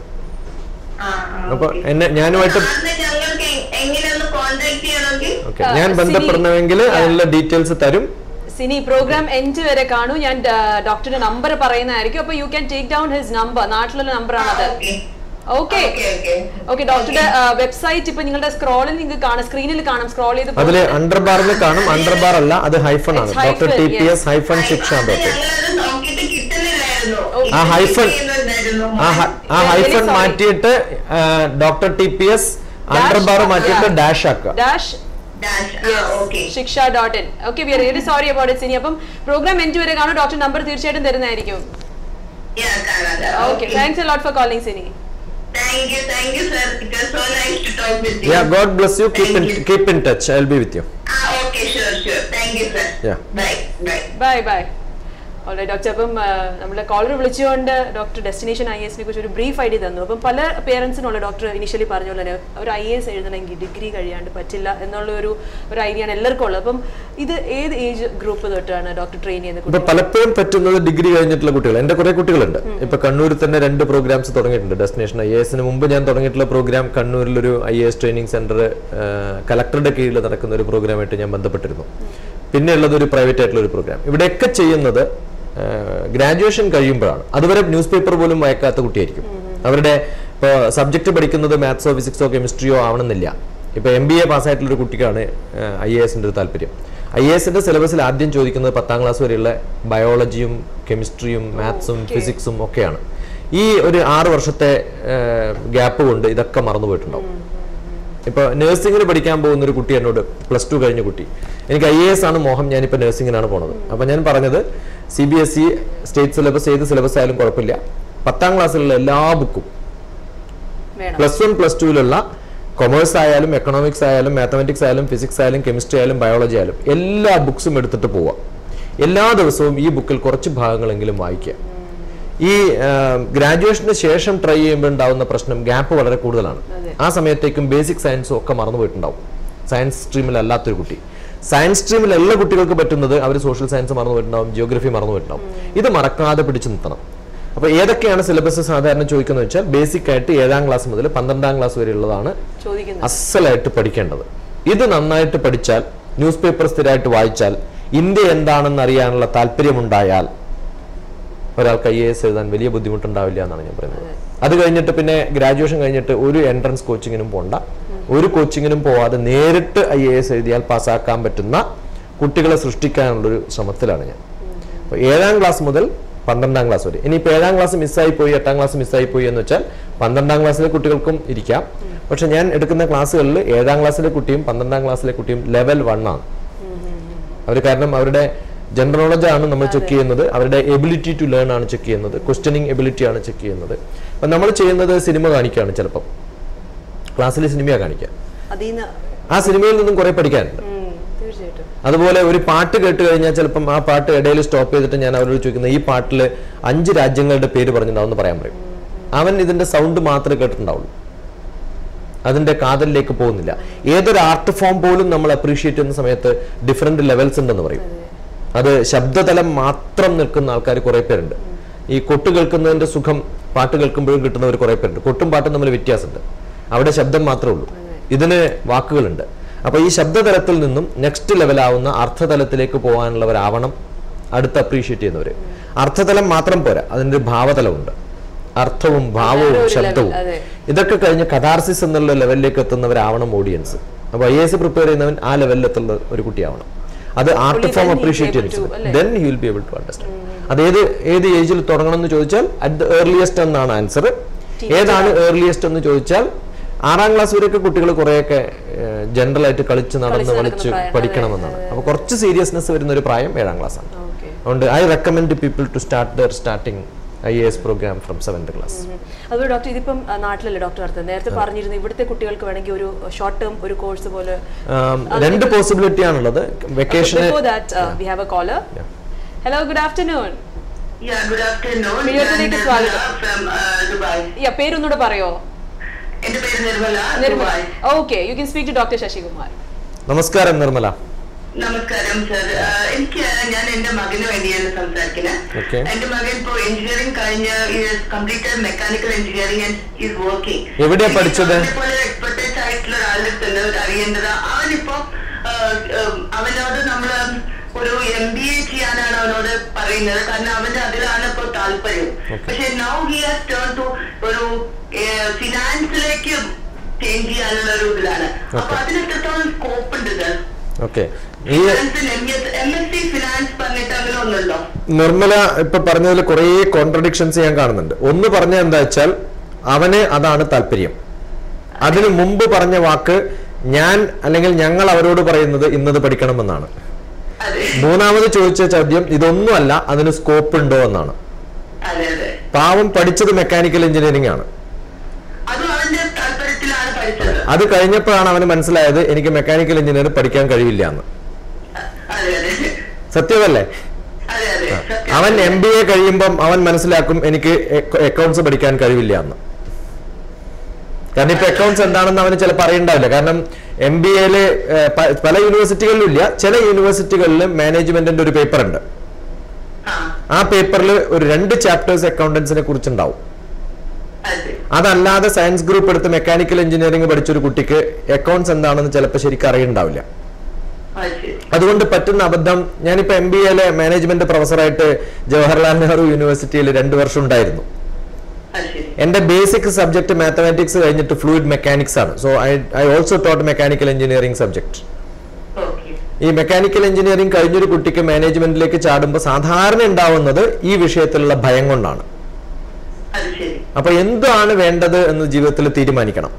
ആ ആ അപ്പൊ എന്നെ ഞാനുമായിട്ട് സാറിനെ ഞങ്ങൾക്ക് എ- എങ്ങനെ ഒന്ന് കോണ്ടാക്ട് ചെയ്യണമെങ്കിൽ ഓക്കെ ആ, ഞാൻ സിനി- ബന്ധപ്പെടണമെങ്കിൽ അതിനുള്ള ഡീറ്റെയിൽസ് തരും സിനി പ്രോഗ്രാം എൻഡ് വരെ കാണൂ ഞാൻ ഡോക്ടറുടെ നമ്പർ പറയുന്നതായിരിക്കും അപ്പൊ you can take down his number നാട്ടിലുള്ള നമ്പർ ആണത് okay okay okay okay okay ഡോക്ടറുടെ വെബ്സൈറ്റ് ഇപ്പൊ നിങ്ങളുടെ സ്ക്രോളിൽ നിങ്ങൾക്ക് കാണാം സ്ക്രീനിൽ കാണാം സ്ക്രോൾ ചെയ്ത് അതില് അണ്ടർ ബാറിൽ കാണും അണ്ടർ ബാർ അല്ല അത് ഹൈഫൺ ആണ് It's doctor hyphen, T P yes. S hyphen Shiksha അത് ഡോക്ടർ ഞങ്ങളത് നോക്കിയിട്ട് കിട്ടുന്നില്ലായിരുന്നു ആ hyphen- ചെയ്യുന്നുണ്ടായിരുന്നു. ആ ഹ- ആ Really ഹൈഫൺ sorry. മാറ്റിയിട്ട് doctor T P S under bar മാറ്റിയിട്ട് ഡാഷ് ആക്കുക ഡാഷ് Dash. ആ, okay. Shiksha dot in okay we are really sorry about it Sini അപ്പം പ്രോഗ്രാം എൻഡ് വരെ കാണും ഡോക്ടർ നമ്പർ തീർച്ചയായിട്ടും തരുന്നതായിരിക്കും Yeah, കാണാം. Okay Okay. Thanks a lot for calling Sini Thank you, thank you, sir. It was so nice to talk with you. Yeah God bless you keep in Thank you. Keep in touch I will be with you Ah, okay, sure, sure. Thank you, sir. Yeah. Bye, bye. Bye bye alright doctor അപ്പം നമ്മുടെ കോളർ വിളിച്ചുകൊണ്ട് ഡോക്ടർ ഡെസ്റ്റിനേഷൻ ഐ എസിനെ കുറിച്ച് ഒരു ബ്രീഫ് ഐഡിയ തന്നു അപ്പം പല പേരൻസിനുള്ള ഡോക്ടർ ഇനിഷ്യലി പറഞ്ഞ പോലെ തന്നെ ഒരു ഐ എസ് എഴുതണമെങ്കിൽ ഡിഗ്രി കഴിയാണ്ട് പറ്റില്ല എന്നുള്ള ഒരു ഒരു ഐഡിയ ആണ് എല്ലാവർക്കും ഉള്ളത് അപ്പം ഇത് ഏത് ഏജ് ഗ്രൂപ്പ് തൊട്ടാണ് ഡോക്ടർ ട്രെയിൻ ചെയ്യുന്നത് ഇപ്പൊ പലപ്പോഴും പറ്റുന്നത് ഡിഗ്രി കഴിഞ്ഞിട്ടുള്ള കുട്ടികൾ എന്റെ കുറെ കുട്ടികളുണ്ട് ഇപ്പൊ കണ്ണൂരിൽ തന്നെ രണ്ട് പ്രോഗ്രാംസ് തുടങ്ങിയിട്ടുണ്ട് ഡെസ്റ്റിനേഷൻ ഐ എസിന് മുമ്പ് ഞാൻ തുടങ്ങിയിട്ടുള്ള പ്രോഗ്രാം കണ്ണൂരിലൊരു ഐ എസ് ട്രെയിനിങ് സെന്റർ കലക്ടറുടെ കീഴിൽ നടക്കുന്ന ഒരു പ്രോഗ്രാമായിട്ട് ഞാൻ ബന്ധപ്പെട്ടിരുന്നു പിന്നെ ഉള്ളത് ഒരു പ്രൈവറ്റ് ആയിട്ടുള്ള ഒരു പ്രോഗ്രാം ഇവിടെയൊക്കെ ചെയ്യുന്നത് ഗ്രാജുവേഷൻ കഴിയുമ്പോഴാണ് അതുവരെ ന്യൂസ് പേപ്പർ പോലും വായിക്കാത്ത കുട്ടിയായിരിക്കും അവരുടെ ഇപ്പോൾ സബ്ജക്ട് പഠിക്കുന്നത് മാത്സോ ഫിസിക്സോ കെമിസ്ട്രിയോ ആവണമെന്നില്ല ഇപ്പൊ എം ബി എ പാസ്സായിട്ടുള്ള ഒരു കുട്ടിക്കാണ് ഐ എ എസിന്റെ ഒരു താല്പര്യം ഐ എ എസിന്റെ സിലബസിൽ ആദ്യം ചോദിക്കുന്നത് പത്താം ക്ലാസ് വരെയുള്ള ബയോളജിയും കെമിസ്ട്രിയും മാത്സും ഫിസിക്സും ഒക്കെയാണ് ഈ ഒരു ആറ് വർഷത്തെ ഗ്യാപ്പ് കൊണ്ട് ഇതൊക്കെ മറന്നുപോയിട്ടുണ്ടാവും ഇപ്പൊ നഴ്സിംഗിന് പഠിക്കാൻ പോകുന്ന ഒരു കുട്ടി എന്നോട് പ്ലസ് ടു കഴിഞ്ഞ കുട്ടി എനിക്ക് ഐ എ എസ് ആണ് മോഹം ഞാനിപ്പോൾ നഴ്സിംഗിനാണ് പോണത് അപ്പൊ ഞാൻ പറഞ്ഞത് C B S E state syllabus ഏത് സിലബസ് ആയാലും കുഴപ്പമില്ല പത്താം ക്ലാസ്സിലുള്ള എല്ലാ ബുക്കും വേണം പ്ലസ് വൺ പ്ലസ് ടുവിലുള്ള കൊമേഴ്സ് ആയാലും എക്കണോമിക്സ് ആയാലും മാത്തമാറ്റിക്സ് ആയാലും ഫിസിക്സ് ആയാലും കെമിസ്ട്രി ആയാലും ബയോളജി ആയാലും എല്ലാ ബുക്സും എടുത്തിട്ട് പോവുക എല്ലാ ദിവസവും ഈ ബുക്കിൽ കുറച്ച് ഭാഗങ്ങളെങ്കിലും വായിക്കുക ഈ ഗ്രാജുവേഷന് ശേഷം ട്രൈ ചെയ്യുമ്പോൾ ഉണ്ടാവുന്ന പ്രശ്നം ഗ്യാപ്പ് വളരെ കൂടുതലാണ് അതെ. ആ സമയത്തേക്കും ബേസിക് സയൻസും ഒക്കെ മറന്നുപോയിട്ടുണ്ടാവും സയൻസ് സ്ട്രീമിലല്ലാത്തൊരു കുട്ടി സയൻസ് സ്ട്രീമിൽ എല്ലാ കുട്ടികൾക്ക് പറ്റുന്നത് അവർ സോഷ്യൽ സയൻസ് മറന്നുപോയിട്ടുണ്ടാവും ജിയോഗ്രഫി മറന്നുപോയിട്ടുണ്ടാവും ഇത് മറക്കാതെ പിടിച്ചു നിർത്തണം അപ്പോൾ ഏതൊക്കെയാണ് സിലബസ് സാധാരണ ചോദിക്കുന്നത് വെച്ചാൽ ബേസിക് ആയിട്ട് ഏഴാം ക്ലാസ് മുതൽ പന്ത്രണ്ടാം ക്ലാസ് വരെയുള്ളതാണ് ചോദിക്കുന്നത് അസലായിട്ട് പഠിക്കേണ്ടത് ഇത് നന്നായിട്ട് പഠിച്ചാൽ ന്യൂസ് പേപ്പർ സ്ഥിരമായിട്ട് വായിച്ചാൽ ഇന്ത്യ എന്താണെന്ന് അറിയാനുള്ള താല്പര്യമുണ്ടായാൽ ഒരാൾക്ക് ഐ എ എസ് എഴുതാൻ വലിയ ബുദ്ധിമുട്ടുണ്ടാവില്ല എന്നാണ് ഞാൻ പറയുന്നത് അത് കഴിഞ്ഞിട്ട് പിന്നെ ഗ്രാജുവേഷൻ കഴിഞ്ഞിട്ട് ഒരു എൻട്രൻസ് കോച്ചിങ്ങിനും പോണ്ട ഒരു കോച്ചിങ്ങിനും പോവാതെ നേരിട്ട് ഐ എ എസ് എഴുതിയാൽ പാസ്സാക്കാൻ പറ്റുന്ന കുട്ടികളെ സൃഷ്ടിക്കാനുള്ളൊരു ശ്രമത്തിലാണ് ഞാൻ അപ്പോൾ ഏഴാം ക്ലാസ് മുതൽ പന്ത്രണ്ടാം ക്ലാസ് വരെ ഇനിയിപ്പോൾ ഏഴാം ക്ലാസ് മിസ്സായി പോയി എട്ടാം ക്ലാസ് മിസ്സായി പോയി എന്ന് വെച്ചാൽ പന്ത്രണ്ടാം ക്ലാസ്സിലെ കുട്ടികൾക്കും ഇരിക്കാം പക്ഷെ ഞാൻ എടുക്കുന്ന ക്ലാസ്സുകളിൽ ഏഴാം ക്ലാസ്സിലെ കുട്ടിയും പന്ത്രണ്ടാം ക്ലാസ്സിലെ കുട്ടിയും ലെവൽ വൺ ആണ് അവർ കാരണം അവരുടെ ജനറൽ നോളജ് ആണ് നമ്മൾ ചെക്ക് ചെയ്യുന്നത് അവരുടെ എബിലിറ്റി ടു ലേൺ ആണ് ചെക്ക് ചെയ്യുന്നത് ക്വസ്റ്റ്യനിങ് എബിലിറ്റി ആണ് ചെക്ക് ചെയ്യുന്നത് അപ്പം നമ്മൾ ചെയ്യുന്നത് സിനിമ കാണിക്കുകയാണ് ചിലപ്പം ക്ലാസ്സിൽ സിനിമയാണ് കാണിക്കുക അതിൽ നിന്ന് ആ സിനിമയിൽ നിന്നും കുറെ പഠിക്കാനുണ്ട് ഉം, തീർച്ചയായിട്ടും അതുപോലെ ഒരു പാട്ട് കേട്ട് കഴിഞ്ഞാൽ ചിലപ്പം ആ പാട്ട് ഇടയിൽ സ്റ്റോപ്പ് ചെയ്തിട്ട് ഞാൻ അവരോട് ചോദിക്കുന്നത് ഈ പാട്ടിൽ അഞ്ച് രാജ്യങ്ങളുടെ പേര് പറഞ്ഞിട്ടുണ്ടാവും പറയാൻ പറയും അവൻ ഇതിന്റെ സൗണ്ട് മാത്രമേ കേട്ടിട്ടുണ്ടാവുള്ളൂ അതിന്റെ കാതലിലേക്ക് പോകുന്നില്ല ഏതൊരു ആർട്ട് ഫോം പോലും നമ്മൾ അപ്രീഷിയേറ്റ് ചെയ്യുന്ന സമയത്ത് ഡിഫറെന്റ് ലെവൽസ് ഉണ്ടെന്ന് പറയും അത് ശബ്ദതലം മാത്രം നിൽക്കുന്ന ആൾക്കാർ കുറെ പേരുണ്ട് ഈ കൊട്ട് കേൾക്കുന്നതിന്റെ സുഖം പാട്ട് കേൾക്കുമ്പോഴും കിട്ടുന്നവർ കുറെ പേരുണ്ട് കൊട്ടും പാട്ടും തമ്മിൽ വ്യത്യാസമുണ്ട് അവിടെ ശബ്ദം മാത്രമേ ഉള്ളൂ ഇതിന് വാക്കുകളുണ്ട് അപ്പൊ ഈ ശബ്ദതലത്തിൽ നിന്നും നെക്സ്റ്റ് ലെവലാവുന്ന അർത്ഥതലത്തിലേക്ക് പോകാനുള്ളവരാവണം അടുത്ത് അപ്രീഷിയേറ്റ് ചെയ്യുന്നവര് അർത്ഥതലം മാത്രം പോരാ അതിന്റെ ഒരു ഭാവതലമുണ്ട് അർത്ഥവും ഭാവവും വേറെ ഒരു ശബ്ദവും level, അതെ. ഇതൊക്കെ കഴിഞ്ഞ് കഥാർസിസ് എന്നുള്ള ലെവലിലേക്ക് എത്തുന്നവരാവണം ഓഡിയൻസ് അപ്പൊ ഐ എസ് പ്രിപ്പയർ ചെയ്യുന്നവൻ ആ ലെവലിൽ എത്തുന്ന ഒരു കുട്ടിയാവണം അത് art Only form then he is appreciate able to, ചെയ്യുന്നത് അല്ലേ? Then he will be able to understand അത് ഏത് ഏത് ഏജിൽ തുടങ്ങണം എന്ന് ചോദിച്ചാൽ അറ്റ് ദ ഏർലിയസ്റ്റ് എന്നാണ് ആൻസർ ഏതാണ് ഏർലിയസ്റ്റ് എന്ന് ചോദിച്ചാൽ ആറാം ക്ലാസ് വരെയൊക്കെ കുട്ടികൾ കുറേയൊക്കെ ജനറൽ ആയിട്ട് കളിച്ച് നടന്ന് കളിച്ച് നടക്കുന്ന കളിച്ച് പ്രായം, പഠിക്കണമെന്നാണ് അപ്പൊ കുറച്ച് സീരിയസ്നെസ് വരുന്ന ഒരു പ്രായം ഏഴാം ക്ലാസ് ആണ് ഓക്കെ അതുകൊണ്ട് I recommend people to start the starting I A S program from seventh class അതുപോലെ ഡോക്ടർ ഇതിപ്പം ആ, നാട്ടിലല്ലേ ഡോക്ടർ നടത്തുന്നത് നേരത്തെ പറഞ്ഞിരുന്നു ഇവിടുത്തെ കുട്ടികൾക്ക് വേണമെങ്കിൽ ഒരു ഷോർട്ട് ടേം ഒരു കോഴ്സ് പോലെ രണ്ട് പോസിബിലിറ്റി ആണുള്ളത് വെക്കേഷന് before that we have a caller hello good afternoon Yeah, good afternoon. പ്രിയത്തിലേക്ക് ഞാൻ സ്വാഗതം. Nirmala from, uh, Dubai. യാ പേരൊന്നുകൂടെ പറയോ എന്റെ പേര് Nirmala Nirmala Dubai okay you can speak to doctor Sasikumar നമസ്കാരം നിർമ്മല നമസ്കാരം സർ എനിക്ക് ഞാൻ എന്റെ മകന് വേണ്ടിയാണ് സംസാരിക്കുന്നത് Okay. എന്റെ മകൻ ഇപ്പോ എഞ്ചിനീയറിംഗ് കഴിഞ്ഞ് completed mechanical engineering and is working എവിടെയാ പഠിച്ചത്? പോലെ എക്സ്പെർട്ടൈസ് ആയിട്ടുള്ള ഒരാളുടെ അടുത്തുണ്ട് അറിയേണ്ടത് അവനിപ്പോ ആ, ഉം, അവനോട് നമ്മള് ഒരു എം ബി എ ചെയ്യാനാണ് അവനോട് പറയുന്നത് കാരണം അവന് അതിലാണ് ഇപ്പൊ താല്പര്യം Okay. പക്ഷെ now he has turn to ഒരു ഫിനാൻസിലേക്ക് ചേഞ്ച് ചെയ്യാനുള്ള ഒരു ഇതിലാണ് അപ്പൊ Okay. അതിന് എത്രത്തോളം സ്കോപ്പ് ഉണ്ട് സർ ഓക്കെ ഈ എം എസ് സി ഫിനാൻസ് പറഞ്ഞിട്ട് അങ്ങനെ ഒന്നുണ്ടോ നിർമ്മല ഇപ്പൊ പറഞ്ഞതിൽ കുറേ കോൺട്രഡിക്ഷൻസ് ഞാൻ കാണുന്നുണ്ട് ഒന്ന് പറഞ്ഞ എന്താ വെച്ചാൽ അവന് അതാണ് താല്പര്യം അതിനു മുമ്പ് പറഞ്ഞ വാക്ക് ഞാൻ അല്ലെങ്കിൽ ഞങ്ങൾ അവരോട് പറയുന്നത് ഇന്നത് പഠിക്കണമെന്നാണ് അതെ മൂന്നാമത് ചോദിച്ച ചോദ്യം ഇതൊന്നുമല്ല അതിന് സ്കോപ്പ് ഉണ്ടോ എന്നാണ് അതെ അതെ പാവം പഠിച്ചത് മെക്കാനിക്കൽ എഞ്ചിനീയറിംഗ് ആണ് അതും അവന്റെ താല്പര്യത്തിലാണ് പഠിച്ചത് അത് കഴിഞ്ഞപ്പോഴാണ് അവന് മനസ്സിലായത് എനിക്ക് മെക്കാനിക്കൽ എഞ്ചിനീയർ പഠിക്കാൻ കഴിയില്ല എന്ന് അതെ അതെ സത്യമല്ലേ അതെ അതെ സത്യം. അവൻ എം ബി എ കഴിയുമ്പം അവൻ മനസ്സിലാക്കും എനിക്ക് അക്കൗണ്ട്സ് പഠിക്കാൻ കഴിവില്ല എന്ന് കാരണം ഇപ്പൊ അക്കൗണ്ട്സ് എന്താണെന്ന് അവന് ചിലപ്പോൾ അറിയണ്ടാവില്ല കാരണം എം ബി എയില് പല യൂണിവേഴ്സിറ്റികളിലും ഇല്ല ചില യൂണിവേഴ്സിറ്റികളിൽ മാനേജ്മെന്റിന്റെ ഒരു പേപ്പർ ഉണ്ട് ആ ആ പേപ്പറിൽ ഒരു രണ്ട് ചാപ്റ്റേഴ്സ് അക്കൗണ്ടൻസിനെ കുറിച്ചുണ്ടാവും അതെ അതല്ലാതെ സയൻസ് ഗ്രൂപ്പ് എടുത്ത് മെക്കാനിക്കൽ എഞ്ചിനീയറിംഗ് പഠിച്ച ഒരു കുട്ടിക്ക് അക്കൗണ്ട്സ് എന്താണെന്ന് ചിലപ്പോൾ ശരിക്കും അറിയുണ്ടാവില്ല അത് ശരി അതുകൊണ്ട് പറ്റുന്ന അബദ്ധം ഞാനിപ്പോ എം ബി എയിലെ മാനേജ്മെന്റ് പ്രൊഫസറായിട്ട് ജവഹർലാൽ നെഹ്റു യൂണിവേഴ്സിറ്റിയിൽ രണ്ടു വർഷം ഉണ്ടായിരുന്നു അത് ശരി എന്റെ ബേസിക് സബ്ജക്ട് മാത്തമാറ്റിക്സ് കഴിഞ്ഞിട്ട് ഫ്ലൂയിഡ് മെക്കാനിക്സ് ആണ് so I I also taught mechanical engineering subject okay ഈ മെക്കാനിക്കൽ എഞ്ചിനീയറിംഗ് കഴിഞ്ഞൊരു കുട്ടിക്ക് മാനേജ്മെന്റിലേക്ക് ചാടുമ്പോൾ സാധാരണ ഉണ്ടാവുന്നത് ഈ വിഷയത്തിലുള്ള ഭയം കൊണ്ടാണ് അത് ശരി അപ്പൊ എന്താണ് വേണ്ടത് എന്ന് ജീവിതത്തിൽ തീരുമാനിക്കണം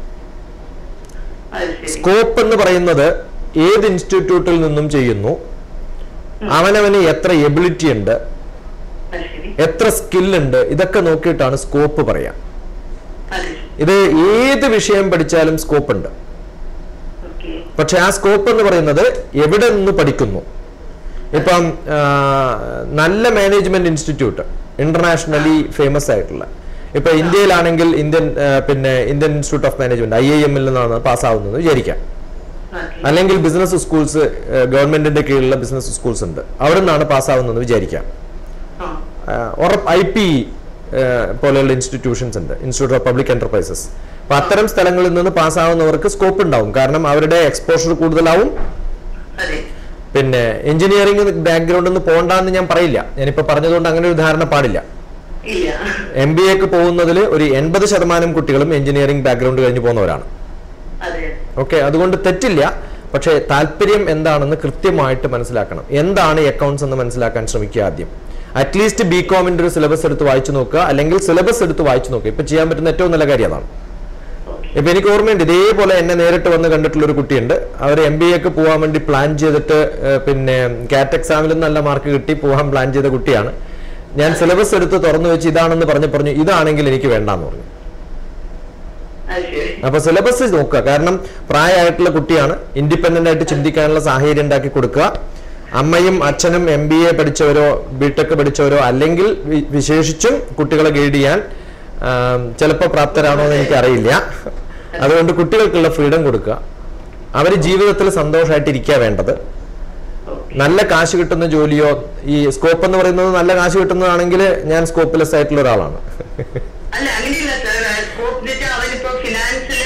അത് ശരി സ്കോപ്പ് എന്ന് പറയുന്നത് ഏത് ഇൻസ്റ്റിറ്റ്യൂട്ടിൽ നിന്നും ചെയ്യുന്നു അവനവന് എത്ര എബിലിറ്റി ഉണ്ട് അത് ശരി എത്ര സ്കില്ലുണ്ട് ഇതൊക്കെ നോക്കിയിട്ടാണ് സ്കോപ്പ് പറയാം അത് ശരി ഇത് ഏത് വിഷയം പഠിച്ചാലും സ്കോപ്പ് ഉണ്ട് ഓക്കെ പക്ഷെ ആ സ്കോപ്പ് എന്ന് പറയുന്നത് എവിടെ നിന്ന് പഠിക്കുന്നു ഇപ്പം ആ, നല്ല മാനേജ്മെന്റ് ഇൻസ്റ്റിറ്റ്യൂട്ട് ഇന്റർനാഷണലി ഫേമസ് ആയിട്ടുള്ള ഇപ്പൊ ഇന്ത്യയിലാണെങ്കിൽ ഇന്ത്യൻ ആ, പിന്നെ Indian institute of management I I എമ്മിൽ നിന്നാണ് പാസ്സാവുന്നത് വിചാരിക്കാം ഓക്കെ അല്ലെങ്കിൽ ബിസിനസ് സ്കൂൾസ് ഗവൺമെന്റിന്റെ കീഴിലുള്ള ബിസിനസ് സ്കൂൾസ് ഉണ്ട് അവിടെ നിന്നാണ് പാസ്സാവുന്നത് വിചാരിക്കാം ആ ഐ പി പോലെയുള്ള ഇൻസ്റ്റിറ്റ്യൂഷൻസ് ഉണ്ട് ഇൻസ്റ്റിറ്റ്യൂട്ട് ഓഫ് പബ്ലിക് എന്റർപ്രൈസസ് അപ്പൊ അത്തരം സ്ഥലങ്ങളിൽ നിന്ന് പാസ്സാവുന്നവർക്ക് സ്കോപ്പ് ഉണ്ടാവും കാരണം അവരുടെ എക്സ്പോഷർ കൂടുതലാവും അതെ പിന്നെ എഞ്ചിനീയറിംഗ് ബാക്ക്ഗ്രൗണ്ടിൽ നിന്ന് പോകണ്ടെന്ന് ഞാൻ പറയില്ല ഞാനിപ്പോ പറഞ്ഞതുകൊണ്ട് അങ്ങനെ ഒരു ധാരണ പാടില്ല ഇല്ല എം ബി എക്ക് പോകുന്നതിൽ ഒരു എൺപത് ശതമാനം കുട്ടികളും എഞ്ചിനീയറിംഗ് ബാക്ക്ഗ്രൗണ്ട് കഴിഞ്ഞ് പോകുന്നവരാണ് അതെ ഓക്കെ അതുകൊണ്ട് തെറ്റില്ല പക്ഷേ താല്പര്യം എന്താണെന്ന് കൃത്യമായിട്ട് മനസ്സിലാക്കണം എന്താണ് അക്കൗണ്ട്സ് എന്ന് മനസ്സിലാക്കാൻ ശ്രമിക്കുക ആദ്യം അറ്റ്ലീസ്റ്റ് ബി കോമിന്റെ ഒരു സിലബസ് എടുത്ത് വായിച്ചു നോക്കുക അല്ലെങ്കിൽ സിലബസ് എടുത്ത് വായിച്ചു നോക്കുക ഇപ്പൊ ചെയ്യാൻ പറ്റുന്ന ഏറ്റവും നല്ല കാര്യം അതാണ് ഇപ്പൊ എനിക്ക് ഓർമ്മയുണ്ട് ഇതേപോലെ എന്നെ നേരിട്ട് വന്ന് കണ്ടിട്ടുള്ള ഒരു കുട്ടിയുണ്ട് അവർ എം ബി എക്ക് പോകാൻ വേണ്ടി പ്ലാൻ ചെയ്തിട്ട് ഏഹ്, പിന്നെ കാറ്റ് എക്സാമിലും നല്ല മാർക്ക് കിട്ടി പോകാൻ പ്ലാൻ ചെയ്ത കുട്ടിയാണ് ഞാൻ സിലബസ് എടുത്ത് തുറന്നു വെച്ച് ഇതാണെന്ന് പറഞ്ഞു പറഞ്ഞു ഇതാണെങ്കിൽ എനിക്ക് വേണ്ടാന്ന് പറഞ്ഞു അത് ശരി അപ്പൊ സിലബസ് നോക്കുക കാരണം പ്രായമായിട്ടുള്ള കുട്ടിയാണ് ഇൻഡിപെൻഡന്റ് ആയിട്ട് ചിന്തിക്കാനുള്ള സാഹചര്യം ഉണ്ടാക്കി കൊടുക്കുക അമ്മയും അച്ഛനും എം ബി എ പഠിച്ചവരോ ബിടെക് പഠിച്ചവരോ അല്ലെങ്കിൽ വി- വിശേഷിച്ചും കുട്ടികളെ ഗൈഡ് ചെയ്യാൻ ചിലപ്പോൾ പ്രാപ്തരാണോ എന്ന് എനിക്ക് അറിയില്ല അതുകൊണ്ട് കുട്ടികൾക്കുള്ള ഫ്രീഡം കൊടുക്കുക അവർ ജീവിതത്തിൽ സന്തോഷമായിട്ട് ഇരിക്കുക വേണ്ടത് നല്ല കാശ് കിട്ടുന്ന ജോലിയോ ഈ സ്കോപ്പ് എന്ന് പറയുന്നത് നല്ല കാശ് കിട്ടുന്നതാണെങ്കിൽ ഞാൻ സ്കോപ്പ്ലെസ് ആയിട്ടുള്ള ഒരാളാണ് അല്ല അങ്ങനെയില്ല സാർ സ്കോപ്പ് വെച്ചാൽ അവനിപ്പോ ഫിനാൻസിൽ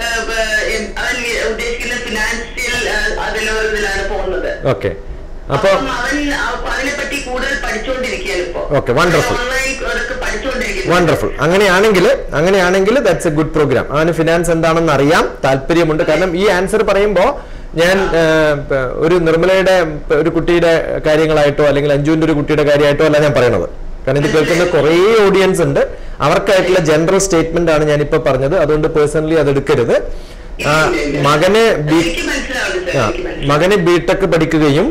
അവൻ ഉദ്ദേശിക്കുന്ന ഫിനാൻഷ്യൽ അതിലൊരിതിലാണ് പോകുന്നത് ഓക്കെ അപ്പൊ അപ്പം അവൻ അപ്പൊ അതിനെ പറ്റി കൂടുതൽ പഠിച്ചുകൊണ്ടിരിക്കുകയാണ് ഇപ്പോ Okay, wonderful. ഓൺലൈൻ അതൊക്കെ പഠിച്ചുകൊണ്ടിരിക്കുന്നു വണ്ടർഫുൾ അങ്ങനെയാണെങ്കിൽ അങ്ങനെയാണെങ്കിൽ ദാറ്റ്സ് എ ഗുഡ് പ്രോഗ്രാം അവന് ഫിനാൻസ് എന്താണെന്ന് അറിയാം താല്പര്യമുണ്ട് കാരണം ഈ ആൻസർ പറയുമ്പോൾ ഞാൻ ആ, പ- ഒരു നിർമ്മലയുടെ പ- ഒരു കുട്ടിയുടെ കാര്യങ്ങളായിട്ടോ അല്ലെങ്കിൽ അഞ്ജുവിന്റെ ഒരു കുട്ടിയുടെ കാര്യമായിട്ടോ അല്ല ഞാൻ പറയണത് കാരണം ഇത് കേൾക്കുന്ന കുറേ ഓഡിയൻസ് ഉണ്ട് അവർക്കായിട്ടുള്ള ജനറൽ സ്റ്റേറ്റ്മെന്റ് ആണ് ഞാൻ ഇപ്പൊ പറഞ്ഞത് അതുകൊണ്ട് പേഴ്സണലി അത് എടുക്കരുത് ആ, മകന് ബി എനിക്ക് മനസ്സിലാവുന്നു സാർ ആ, എനിക്ക് മനസ്സിലാവും മകന് ബിടെക് പഠിക്കുകയും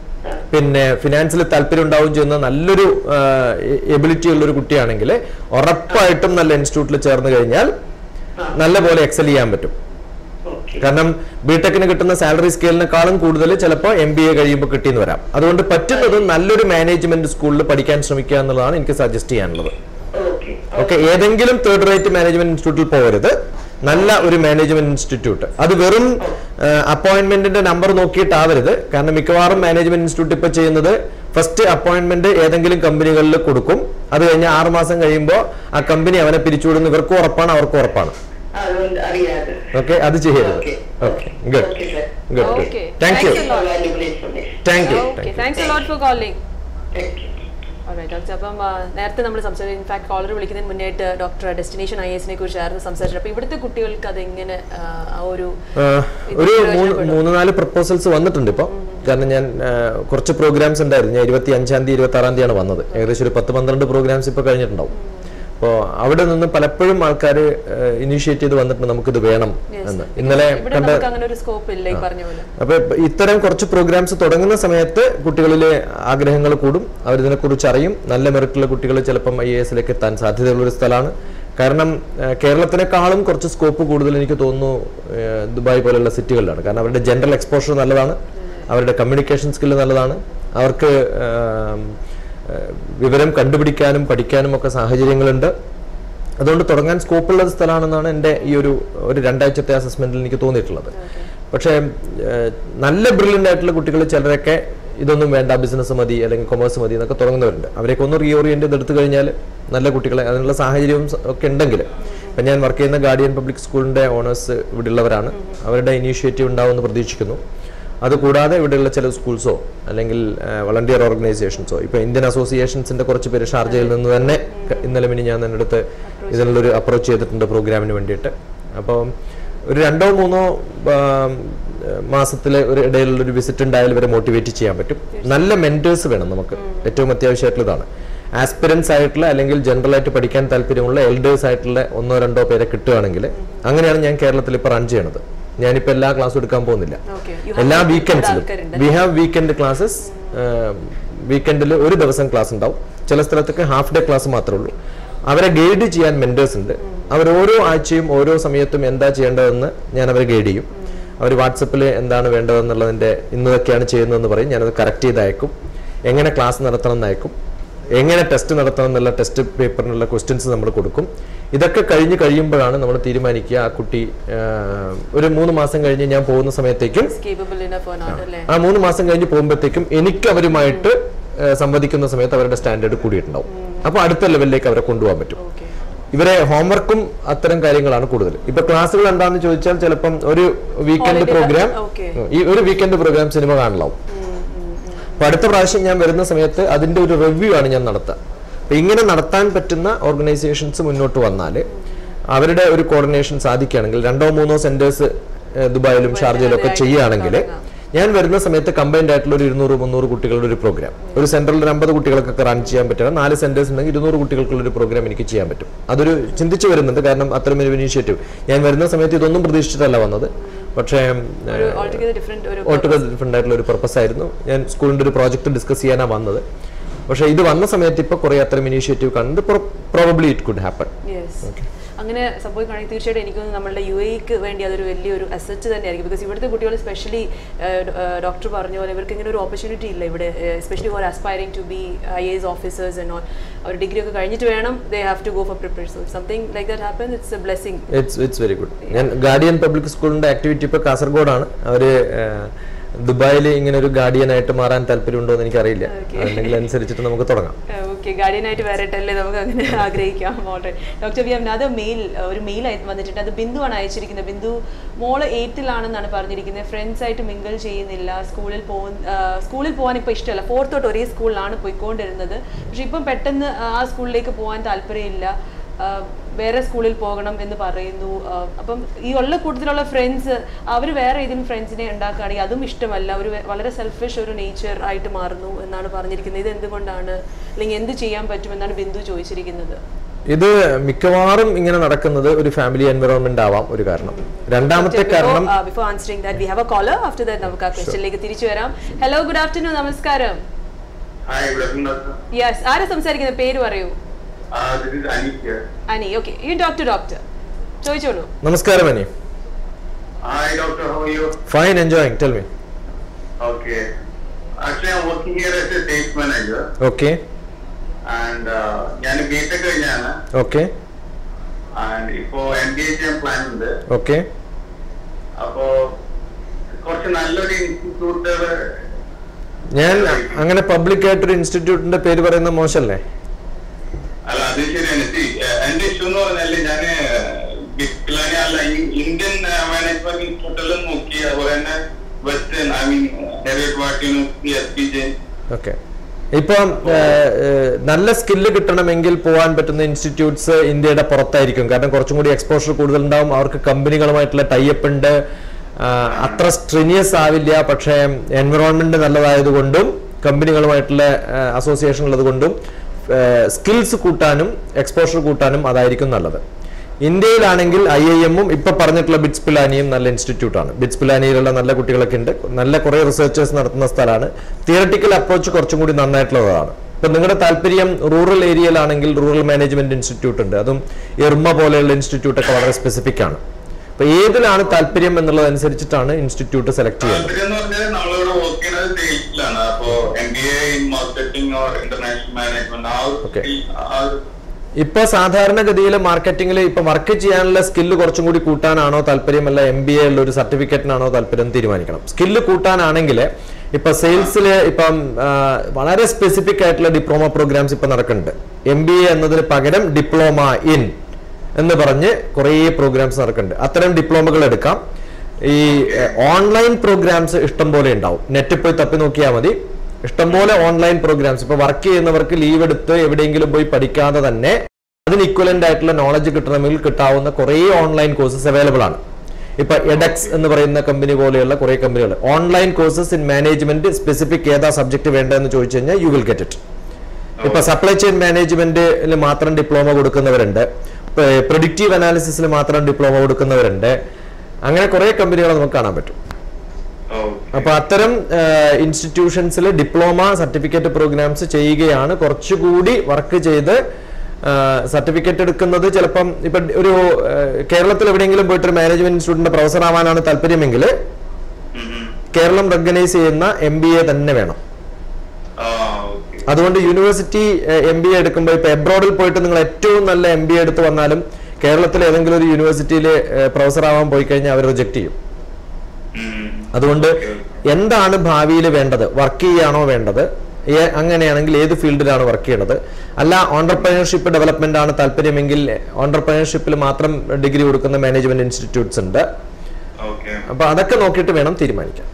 പിന്നെ ഫിനാൻസിൽ താല്പര്യം ഉണ്ടാവുകയും ചെയ്യുന്ന നല്ലൊരു എബിലിറ്റി ഉള്ള ഒരു കുട്ടിയാണെങ്കിൽ ഉറപ്പായിട്ടും നല്ല ഇൻസ്റ്റിറ്റ്യൂട്ടിൽ ചേർന്ന് കഴിഞ്ഞാൽ നല്ല പോലെ എക്സൽ ചെയ്യാൻ പറ്റും ഓക്കെ കാരണം ബിടെക്കിന് കിട്ടുന്ന സാലറി സ്കെയിലിനെക്കാളും കൂടുതൽ ചിലപ്പോൾ എം ബി എ കഴിയുമ്പോൾ കിട്ടിയെന്ന് വരാം അതുകൊണ്ട് പറ്റുന്നത് നല്ലൊരു മാനേജ്മെന്റ് സ്കൂളിൽ പഠിക്കാൻ ശ്രമിക്കുക എന്നുള്ളതാണ് എനിക്ക് സജസ്റ്റ് ചെയ്യാനുള്ളത് ഓക്കെ ഓക്കെ ഏതെങ്കിലും തേർഡ് റേറ്റ് മാനേജ്മെന്റ് ഇൻസ്റ്റിറ്റ്യൂട്ടിൽ പോകരുത് നല്ല ഒരു മാനേജ്മെന്റ് ഇൻസ്റ്റിറ്റ്യൂട്ട് അത് വെറും അപ്പോയിന്റ്മെന്റിന്റെ നമ്പർ നോക്കിയിട്ടാവരുത് കാരണം മിക്കവാറും മാനേജ്മെന്റ് ഇൻസ്റ്റിറ്റ്യൂട്ട് ഇപ്പൊ ചെയ്യുന്നത് ഫസ്റ്റ് അപ്പോയിന്റ്മെന്റ് ഏതെങ്കിലും കമ്പനികളിൽ കൊടുക്കും അത് കഴിഞ്ഞ് ആറ് മാസം കഴിയുമ്പോൾ ആ കമ്പനി അവനെ പിരിച്ചുവിടുന്ന ഇവർക്കും ഉറപ്പാണ് അവർക്കും ഉറപ്പാണ് അതുകൊണ്ട് അറിയാതെ ഓക്കെ അത് ചെയ്യരുത് Okay. Okay good Okay, sir. Good Okay. Thank you Thanks a lot. Valuable information. Thank you okay thanks lot for calling Thank you. Doctor അപ്പം ആ, നേരത്തെ നമ്മൾ സംസാരിച്ചു ഇൻഫാക്ട് കോളർ വിളിക്കുന്നതിന് മുന്നേറ്റ് ഡോക്ടർ ഡെസ്റ്റിനേഷൻ ഐ എസിനെ കുറിച്ചായിരുന്നു സംസാരിച്ചത് അപ്പോൾ ഇവിടുത്തെ കുട്ടികൾക്ക് അതെങ്ങനെ ആ, ആ ഒരു ആഹ് ഒരു മൂന്ന് മൂന്ന് നാല് പ്രപ്പോസൽസ് വന്നിട്ടുണ്ട് ഇപ്പോൾ കാരണം ഞാൻ ആഹ് കുറച്ച് പ്രോഗ്രാംസ് ഉണ്ടായിരുന്നു ഞാൻ ഇരുപത്തി അഞ്ചാം തീയതി ഇരുപത്തി ആറാം തീയതിയാണ് വന്നത് ഏകദേശം ഒരു പത്ത് പന്ത്രണ്ട് പ്രോഗ്രാംസ് ഇപ്പോൾ കഴിഞ്ഞിട്ടുണ്ടാവും അപ്പോൾ അവിടെ നിന്ന് പലപ്പോഴും ആൾക്കാർ ഇനീഷ്യേറ്റ് ചെയ്ത് വന്നിട്ടുണ്ട് നമുക്കിത് വേണം എന്ന് ഇന്നലെ ഇവിടെ കണ്ട നമുക്ക് അങ്ങനെ ഒരു സ്കോപ്പ് ഇല്ല ഈ പറഞ്ഞ പോലെ അപ്പൊ ഇപ്പ ഇത്തരം കുറച്ച് പ്രോഗ്രാംസ് തുടങ്ങുന്ന സമയത്ത് കുട്ടികളിലെ ആഗ്രഹങ്ങൾ കൂടും അവരിതിനെ കുറിച്ച് അറിയും നല്ല മെറിറ്റുള്ള കുട്ടികൾ ചിലപ്പം ഐ എ എസിലേക്ക് എത്താൻ സാധ്യതയുള്ള ഒരു സ്ഥലമാണ് കാരണം ആ, കേരളത്തിനേക്കാളും കുറച്ച് സ്കോപ്പ് കൂടുതൽ എനിക്ക് തോന്നുന്നു ആ, ദുബായ് പോലെയുള്ള സിറ്റികളിലാണ് കാരണം അവരുടെ ജനറൽ എക്സ്പോഷർ നല്ലതാണ് അവരുടെ കമ്മ്യൂണിക്കേഷൻ സ്കില്ല് നല്ലതാണ് അവർക്ക് ആ, ആ, വിവരം കണ്ടുപിടിക്കാനും പഠിക്കാനും ഒക്കെ സാഹചര്യങ്ങളുണ്ട് അതുകൊണ്ട് തുടങ്ങാൻ സ്കോപ്പുള്ള ഒരു സ്ഥലമാണെന്നാണ് എൻ്റെ ഈ ഒരു ഒരു രണ്ടാഴ്ചത്തെ അസസ്മെന്റിൽ എനിക്ക് തോന്നിയിട്ടുള്ളത് പക്ഷേ ഏഹ്, നല്ല ബ്രില്യൻ്റ് ആയിട്ടുള്ള കുട്ടികൾ ചിലരൊക്കെ ഇതൊന്നും വേണ്ട ബിസിനസ് മതി അല്ലെങ്കിൽ കൊമേഴ്സ് മതി എന്നൊക്കെ തുടങ്ങുന്നവരുണ്ട് അവരെയൊക്കെ ഒന്ന് റീഓറിയൻറ്റ് ചെയ്തെടുത്തു കഴിഞ്ഞാൽ നല്ല കുട്ടികളെ അതിനുള്ള സാഹചര്യവും സ- ഒക്കെ ഉണ്ടെങ്കിൽ ഇപ്പം ഞാൻ വർക്ക് ചെയ്യുന്ന ഗാർഡിയൻ പബ്ലിക് സ്കൂളിൻ്റെ ഓണേഴ്സ് ഇവിടെ ഉള്ളവരാണ് അവരുടെ ഇനീഷ്യേറ്റീവ് ഉണ്ടാവുമെന്ന് പ്രതീക്ഷിക്കുന്നു അതുകൂടാതെ ഇവിടെയുള്ള ചില സ്കൂൾസോ അല്ലെങ്കിൽ വളണ്ടിയർ ഓർഗനൈസേഷൻസോ ഇപ്പോൾ ഇന്ത്യൻ അസോസിയേഷൻസിന്റെ കുറച്ച് പേര് ഷാർജയിൽ നിന്ന് തന്നെ ക- ഇന്നലെ മിനി ഞാൻ എൻ്റെ അടുത്ത് ഇതിനുള്ളൊരു അപ്രോച്ച് ചെയ്തിട്ടുണ്ട് പ്രോഗ്രാമിന് വേണ്ടിയിട്ട് അപ്പോൾ ഒരു രണ്ടോ മൂന്നോ മാസത്തിലെ ഒരു ഇടയിലുള്ള ഒരു വിസിറ്റ് ഉണ്ടായാലും ഇവരെ മോട്ടിവേറ്റ് ചെയ്യാൻ പറ്റും നല്ല മെന്റേഴ്സ് വേണം നമുക്ക് ഏറ്റവും അത്യാവശ്യമായിട്ടുള്ള ഇതാണ് ആസ്പിരൻസ് ആയിട്ടുള്ള അല്ലെങ്കിൽ ജനറൽ ആയിട്ട് പഠിക്കാൻ താല്പര്യമുള്ള എൽഡേഴ്സ് ആയിട്ടുള്ള ഒന്നോ രണ്ടോ പേരെ കിട്ടുകയാണെങ്കിൽ അങ്ങനെയാണ് ഞാൻ കേരളത്തിൽ ഇപ്പോൾ റൺ ചെയ്യണത് ഞാനിപ്പോൾ എല്ലാ ക്ലാസ്സും എടുക്കാൻ പോകുന്നില്ല Okay. You have എല്ലാ to- വീക്കെൻഡ്സിലും ആൾക്കാരുണ്ട്. വി ഹാവ് വീക്കെൻഡ് ക്ലാസ്സസ് വീക്കെൻഡിൽ ഒരു ദിവസം ക്ലാസ് ഉണ്ടാവും ചില സ്ഥലത്തൊക്കെ ഹാഫ് ഡേ ക്ലാസ് മാത്രമേ ഉള്ളൂ അവരെ ഗൈഡ് ചെയ്യാൻ മെന്റേഴ്സ് ഉണ്ട് അവർ ഓരോ ആഴ്ചയും ഓരോ സമയത്തും എന്താ ചെയ്യേണ്ടതെന്ന് ഞാൻ അവരെ ഗൈഡ് ചെയ്യും അവർ വാട്സപ്പിൽ എന്താണ് വേണ്ടതെന്നുള്ളതിൻ്റെ ഇന്നതൊക്കെയാണ് ചെയ്യുന്നതെന്ന് പറയും ഞാനത് കറക്റ്റ് ചെയ്ത് അയക്കും എങ്ങനെ ക്ലാസ് നടത്തണം എന്ന് അയക്കും എങ്ങനെ ടെസ്റ്റ് നടത്തണം എന്നുള്ള ടെസ്റ്റ് പേപ്പറിനുള്ള ക്വസ്റ്റ്യൻസ് നമ്മൾ കൊടുക്കും ഇതൊക്കെ കഴിഞ്ഞ് കഴിയുമ്പോഴാണ് നമ്മൾ തീരുമാനിക്കുക ആ കുട്ടി ആ, ഒരു മൂന്ന് മാസം കഴിഞ്ഞ് ഞാൻ പോകുന്ന സമയത്തേക്കും കേപ്പബിൾ ഇനഫ് ഓർ നോട്ട് അല്ലേ ആ മൂന്ന് മാസം കഴിഞ്ഞ് പോകുമ്പോഴത്തേക്കും എനിക്ക് അവരുമായിട്ട് ഏഹ്, സംവദിക്കുന്ന സമയത്ത് അവരുടെ സ്റ്റാൻഡേർഡ് കൂടിയിട്ടുണ്ടാവും അപ്പോൾ അടുത്ത ലെവലിലേക്ക് അവരെ കൊണ്ടുപോകാൻ പറ്റും ഓക്കെ ഇവരെ ഹോംവർക്കും അത്തരം കാര്യങ്ങളാണ് കൂടുതൽ ഇപ്പൊ ക്ലാസ്സുകൾ എന്താണെന്ന് ചോദിച്ചാൽ ചിലപ്പം ഒരു വീക്കെൻഡ് Holiday പ്രോഗ്രാം okay. ഈ ഒരു വീക്കെൻഡ് പ്രോഗ്രാം സിനിമ കാണലാവും അപ്പൊ അടുത്ത പ്രാവശ്യം ഞാൻ വരുന്ന സമയത്ത് അതിന്റെ ഒരു റിവ്യൂ ആണ് ഞാൻ നടത്തുക അപ്പൊ ഇങ്ങനെ നടത്താൻ പറ്റുന്ന ഓർഗനൈസേഷൻസ് മുന്നോട്ട് വന്നാൽ അവരുടെ ഒരു കോർഡിനേഷൻ സാധിക്കുകയാണെങ്കിൽ രണ്ടോ മൂന്നോ സെന്റേഴ്സ് ദുബായിലും ഷാർജയിലും ഒക്കെ ചെയ്യുകയാണെങ്കിൽ ഞാൻ വരുന്ന സമയത്ത് കമ്പൈൻഡ് ആയിട്ടുള്ള ഒരു ഇരുന്നൂറ് മുന്നൂറ് കുട്ടികളുടെ ഒരു പ്രോഗ്രാം ഒരു സെന്ററിൽ ഒരു അമ്പത് കുട്ടികൾക്കൊക്കെ റൺ ചെയ്യാൻ പറ്റുന്ന നാല് സെന്റേഴ്സ് ഉണ്ടെങ്കിൽ ഇരുന്നൂറ് കുട്ടികൾക്കുള്ള ഒരു പ്രോഗ്രാം എനിക്ക് ചെയ്യാൻ പറ്റും അതൊരു ചിന്തിച്ചു വരുന്നുണ്ട് കാരണം അത്തരം ഒരു ഇനീഷ്യേറ്റീവ് ഞാൻ വരുന്ന സമയത്ത് ഇതൊന്നും പ്രതീക്ഷിച്ചിട്ടല്ല വന്നത് പക്ഷേ ഒരു ഓൾട്ടുഗദർ ഡിഫറെന്റ് ഒരു ഓട്ടോഗത് ഡിഫറെന്റ് ആയിട്ടുള്ള ഒരു പർപ്പസ് ആയിരുന്നു ഞാൻ സ്കൂളിന്റെ ഒരു പ്രോജക്റ്റ് ഡിസ്കസ് ചെയ്യാനാണ് വന്നത് പക്ഷേ ഇത് വന്ന സമയത്ത് ഇപ്പോൾ കുറേ അത്തരം ഇനീഷ്യേറ്റീവ് കാണുന്നത് probably it could happen yes അങ്ങനെ സംഭവിക്കുകയാണെങ്കിൽ തീർച്ചയായിട്ടും എനിക്ക് തോന്നുന്നു നമ്മളുടെ യു എക്ക് വേണ്ടി അതൊരു വലിയൊരു അസറ്റ് തന്നെയായിരിക്കും ബിക്കോസ് ഇവിടുത്തെ കുട്ടികൾ സ്പെഷ്യലി ഡോക്ടർ പറഞ്ഞ പോലെ ഇവർക്ക് ഇങ്ങനെ ഒരു ഓപ്പർച്യൂണിറ്റി ഇല്ല ഇവിടെ especially for aspiring to be I S officers and all അവർ ഡിഗ്രി ഒക്കെ കഴിഞ്ഞിട്ട് വേണം they have to go for preparation something like that happen it's a blessing it's it's very good ഞാൻ ഗാർഡിയൻ പബ്ലിക് സ്കൂളിന്റെ ആക്ടിവിറ്റി ഇപ്പോൾ കാസർഗോഡാണ് അവർ ദുബായിൽ ഇങ്ങനെ ഒരു ഗാർഡിയൻ ആയിട്ട് മാറാൻ താല്പര്യമുണ്ടോ എന്ന് എനിക്കറിയില്ല അല്ലെങ്കിൽ അനുസരിച്ചിട്ട് നമുക്ക് തുടങ്ങാം ഓക്കെ ഗാർഡിയനായിട്ട് വരട്ടല്ലേ നമുക്ക് അങ്ങനെ ആഗ്രഹിക്കാം ഓൾറെഡി ഡോക്ടർ വി അത് മെയിൽ ഒരു മെയിൽ വന്നിട്ടുണ്ട് അത് ബിന്ദുവാണ് അയച്ചിരിക്കുന്നത് ബിന്ദു മോള് എയ്ത്തിലാണെന്നാണ് പറഞ്ഞിരിക്കുന്നത് ഫ്രണ്ട്സ് ആയിട്ട് മിങ്കിൾ ചെയ്യുന്നില്ല സ്കൂളിൽ പോകുന്ന സ്കൂളിൽ പോകാൻ ഇപ്പോൾ ഇഷ്ടമല്ല ഫോർത്ത് തൊട്ട് ഒരേ സ്കൂളിലാണ് പോയിക്കൊണ്ടിരുന്നത് പക്ഷെ ഇപ്പം പെട്ടെന്ന് ആ സ്കൂളിലേക്ക് പോകാൻ താല്പര്യമില്ല ആ, വേറെ സ്കൂളിൽ പോകണം എന്ന് പറയുന്നു ആ, അപ്പം ഈ ഉള്ള കൂട്ടത്തിലുള്ള ഫ്രണ്ട്സ് അവർ വേറെ ഏതെങ്കിലും ഫ്രണ്ട്സിനെ ഉണ്ടാക്കുകയാണെങ്കിൽ അതും ഇഷ്ടമല്ല ഒരു വെ- വളരെ സെൽഫിഷ് ഒരു നേച്ചർ ആയിട്ട് മാറുന്നു എന്നാണ് പറഞ്ഞിരിക്കുന്നത് ഇത് എന്തുകൊണ്ടാണ് അല്ലെങ്കിൽ എന്ത് ചെയ്യാൻ പറ്റുമെന്നാണ് ബിന്ദു ചോദിച്ചിരിക്കുന്നത് ഇത് മിക്കവാറും ഇങ്ങനെ നടക്കുന്നത് ഒരു ഫാമിലി എൻവയോൺമെന്റ് ആവാം ഒരു കാരണം രണ്ടാമത്തെ കാരണം before answering that we have a caller after that നമുക്ക് ആ ക്വസ്റ്റ്യനിലേക്ക് തിരിച്ചു വരാം ഹലോ ഗുഡ് ആഫ്റ്റർനൂൺ നമസ്കാരം Hi, good afternoon, doctor. Yes ആരാ സംസാരിക്കുന്നത് പേര് പറയൂ Uh, this is Anik here. Ani okay you talk to doctor ചോദിച്ചോളൂ നമസ്കാരം Ani Hi, doctor. How are you? Fine enjoying tell me Okay. Actually, I'm working here as a sales manager, okay and uh, ഞാൻ ബി ടെക് കഴിഞ്ഞാണ് ഓക്കെ ആൻഡ് ഇപ്പോ എം ബി എ ചെയ്യാൻ പ്ലാൻ ഉണ്ട് ഓക്കെ അപ്പോ കുറച്ച് നല്ലൊരു ഇൻസ്റ്റിറ്റ്യൂട്ട് ഞാൻ അങ്ങനെ പബ്ലിക് ആയിട്ടൊരു ഇൻസ്റ്റിറ്റ്യൂട്ടിന്റെ പേര് പറയുന്ന മോശമല്ലേ അല്ല അത് ശരിയാണ് See, ഏഹ്, എന്റെ ഇഷ്യൂ എന്ന് പറഞ്ഞാല് ഞാന് ബിസ്ലാനി അല്ല ഈ ഇന്ത്യൻ മാനേജ്മെന്റ് ഇൻസ്റ്റിറ്റ്യൂട്ടിലും നോക്കി അതുപോലെ തന്നെ western I mean Heriot Watt university S P J okay ഇപ്പം ഏഹ്, ഏഹ്, നല്ല സ്കില്ല് കിട്ടണമെങ്കിൽ പോകാൻ പറ്റുന്ന ഇൻസ്റ്റിറ്റ്യൂട്ട്സ് ഇന്ത്യയുടെ പുറത്തായിരിക്കും കാരണം കുറച്ചും കൂടി എക്സ്പോഷർ കൂടുതൽ ഉണ്ടാവും അവർക്ക് കമ്പനികളുമായിട്ടുള്ള ടൈപ്പ് ഉണ്ട് ആഹ്, അത്ര സ്ട്രിനിയസ് ആവില്ല പക്ഷേ എൻവറോൺമെന്റ് നല്ലതായതുകൊണ്ടും കമ്പനികളുമായിട്ടുള്ള അസോസിയേഷൻ ഉള്ളത് കൊണ്ടും സ്കിൽസ് കൂട്ടാനും എക്സ്പോഷർ കൂട്ടാനും അതായിരിക്കും നല്ലത് ഇന്ത്യയിലാണെങ്കിൽ ഐ ഐ എമ്മും ഇപ്പൊ പറഞ്ഞിട്ടുള്ള ബിറ്റ്സ് പിലാനിയും നല്ല ഇൻസ്റ്റിറ്റ്യൂട്ട് ആണ് ബിറ്റ്സ് പിലാനിയിലുള്ള നല്ല കുട്ടികളൊക്കെ ഉണ്ട് നല്ല കുറെ റിസർച്ചേഴ്സ് നടത്തുന്ന സ്ഥലമാണ് തിയറട്ടിക്കൽ അപ്രോച്ച് കുറച്ചും കൂടി നന്നായിട്ടുള്ളതാണ് ഇപ്പൊ നിങ്ങളുടെ താല്പര്യം റൂറൽ ഏരിയയിലാണെങ്കിൽ റൂറൽ മാനേജ്മെന്റ് ഇൻസ്റ്റിറ്റ്യൂട്ട് ഉണ്ട് അതും എർമ പോലെയുള്ള ഇൻസ്റ്റിറ്റ്യൂട്ട് ഒക്കെ വളരെ സ്പെസിഫിക് ആണ് അപ്പൊ ഏതിലാണ് താല്പര്യം എന്നുള്ളതനുസരിച്ചിട്ടാണ് ഇൻസ്റ്റിറ്റ്യൂട്ട് സെലക്ട് ചെയ്യുന്നത് താല്പര്യം എന്ന് പറഞ്ഞാൽ നമ്മളിവിടെ വർക്ക് ചെയ്യുന്നത് സെയിൽസിലാണ് അപ്പോ M B A in marketing or international management ആ ഒരു Okay. skill, ആ ഒരു ഇപ്പൊ സാധാരണഗതിയിൽ മാർക്കറ്റിംഗിൽ ഇപ്പൊ വർക്ക് ചെയ്യാനുള്ള സ്കില്ല് കുറച്ചും കൂടി കൂട്ടാനാണോ താല്പര്യം അല്ല എം ബി എ ഉള്ള ഒരു സർട്ടിഫിക്കറ്റിനാണോ താല്പര്യം എന്ന് തീരുമാനിക്കണം സ്കില്ല് കൂട്ടാനാണെങ്കിൽ ഇപ്പൊ സെയിൽസിൽ ഇപ്പം ആ, വളരെ സ്പെസിഫിക് ആയിട്ടുള്ള ഡിപ്ലോമ പ്രോഗ്രാംസ് ഇപ്പൊ നടക്കുന്നുണ്ട് എം ബി എ എന്നതിന് പകരം ഡിപ്ലോമ ഇൻ എന്ന് പറഞ്ഞ് കുറേ പ്രോഗ്രാംസ് നടക്കുന്നുണ്ട് അത്തരം ഡിപ്ലോമകൾ എടുക്കാം ഈ ഓൺലൈൻ പ്രോഗ്രാംസ് ഇഷ്ടം പോലെ ഉണ്ടാവും നെറ്റിൽ പോയി തപ്പി നോക്കിയാൽ മതി ഇഷ്ടംപോലെ ഓൺലൈൻ പ്രോഗ്രാംസ് ഇപ്പൊ വർക്ക് ചെയ്യുന്നവർക്ക് ലീവ് എടുത്ത് എവിടെയെങ്കിലും പോയി പഠിക്കാതെ തന്നെ അതിന് ഇക്വലന്റ് ആയിട്ടുള്ള നോളജ് കിട്ടണമെങ്കിൽ കിട്ടാവുന്ന കുറേ ഓൺലൈൻ കോഴ്സസ് അവൈലബിൾ ആണ് ഇപ്പൊ എഡക്സ് എന്ന് പറയുന്ന കമ്പനി പോലെയുള്ള കുറെ കമ്പനികൾ online courses in management specific ഏതാ സബ്ജക്ട് വേണ്ടതെന്ന് ചോദിച്ചു കഴിഞ്ഞാൽ യു വിൽ ഗെറ്റ് ഇറ്റ് ഇപ്പൊ സപ്ലൈ ചെയിൻ മാനേജ്മെന്റിൽ മാത്രം ഡിപ്ലോമ കൊടുക്കുന്നവരുണ്ട് പ്രൊഡിക്റ്റീവ് അനാലിസിസിൽ മാത്രം ഡിപ്ലോമ കൊടുക്കുന്നവരുണ്ട് അങ്ങനെ കുറെ കമ്പനികൾ നമുക്ക് കാണാൻ പറ്റും okay. അപ്പൊ അത്തരം ഇൻസ്റ്റിറ്റ്യൂഷൻസിൽ ഡിപ്ലോമ സർട്ടിഫിക്കറ്റ് പ്രോഗ്രാംസ് ചെയ്യുകയാണ് കുറച്ചുകൂടി വർക്ക് ചെയ്ത് സർട്ടിഫിക്കറ്റ് എടുക്കുന്നത് ചിലപ്പം ഇപ്പൊ ഒരു ആ, കേരളത്തിൽ എവിടെയെങ്കിലും പോയിട്ട് ഒരു മാനേജ്മെന്റ് ഇൻസ്റ്റിറ്റ്യൂട്ടിന്റെ പ്രൊഫസർ ആവാനാണ് താല്പര്യമെങ്കിൽ ഉം ഉം. കേരളം റെക്കഗ്നൈസ് ചെയ്യുന്ന എം ബി എ തന്നെ വേണം ആ ഓക്കെ അതുകൊണ്ട് യൂണിവേഴ്സിറ്റി എം ബി എ എടുക്കുമ്പോൾ ഇപ്പൊ എബ്രോഡിൽ പോയിട്ട് നിങ്ങൾ ഏറ്റവും നല്ല എം ബി എ എടുത്ത് വന്നാലും കേരളത്തിലെ ഏതെങ്കിലും ഒരു യൂണിവേഴ്സിറ്റിയിൽ പ്രൊഫസർ ആവാൻ പോയി കഴിഞ്ഞാൽ അവർ റിജക്ട് ചെയ്യും അതുകൊണ്ട് എന്താണ് ഭാവിയിൽ വേണ്ടത് വർക്ക് ചെയ്യാണോ വേണ്ടത് ഏ- അങ്ങനെയാണെങ്കിൽ ഏത് ഫീൽഡിലാണ് വർക്ക് ചെയ്യണത് അല്ല ഓണ്ടർപ്രണർഷിപ്പ് ഡെവലപ്മെന്റ് ആണ് താല്പര്യമെങ്കിൽ ഓണ്ടർപ്രണർഷിപ്പിൽ മാത്രം ഡിഗ്രി കൊടുക്കുന്ന മാനേജ്മെന്റ് ഇൻസ്റ്റിറ്റ്യൂട്ട്സ് ഉണ്ട് ഓക്കെ അപ്പൊ അതൊക്കെ നോക്കിയിട്ട് വേണം തീരുമാനിക്കാൻ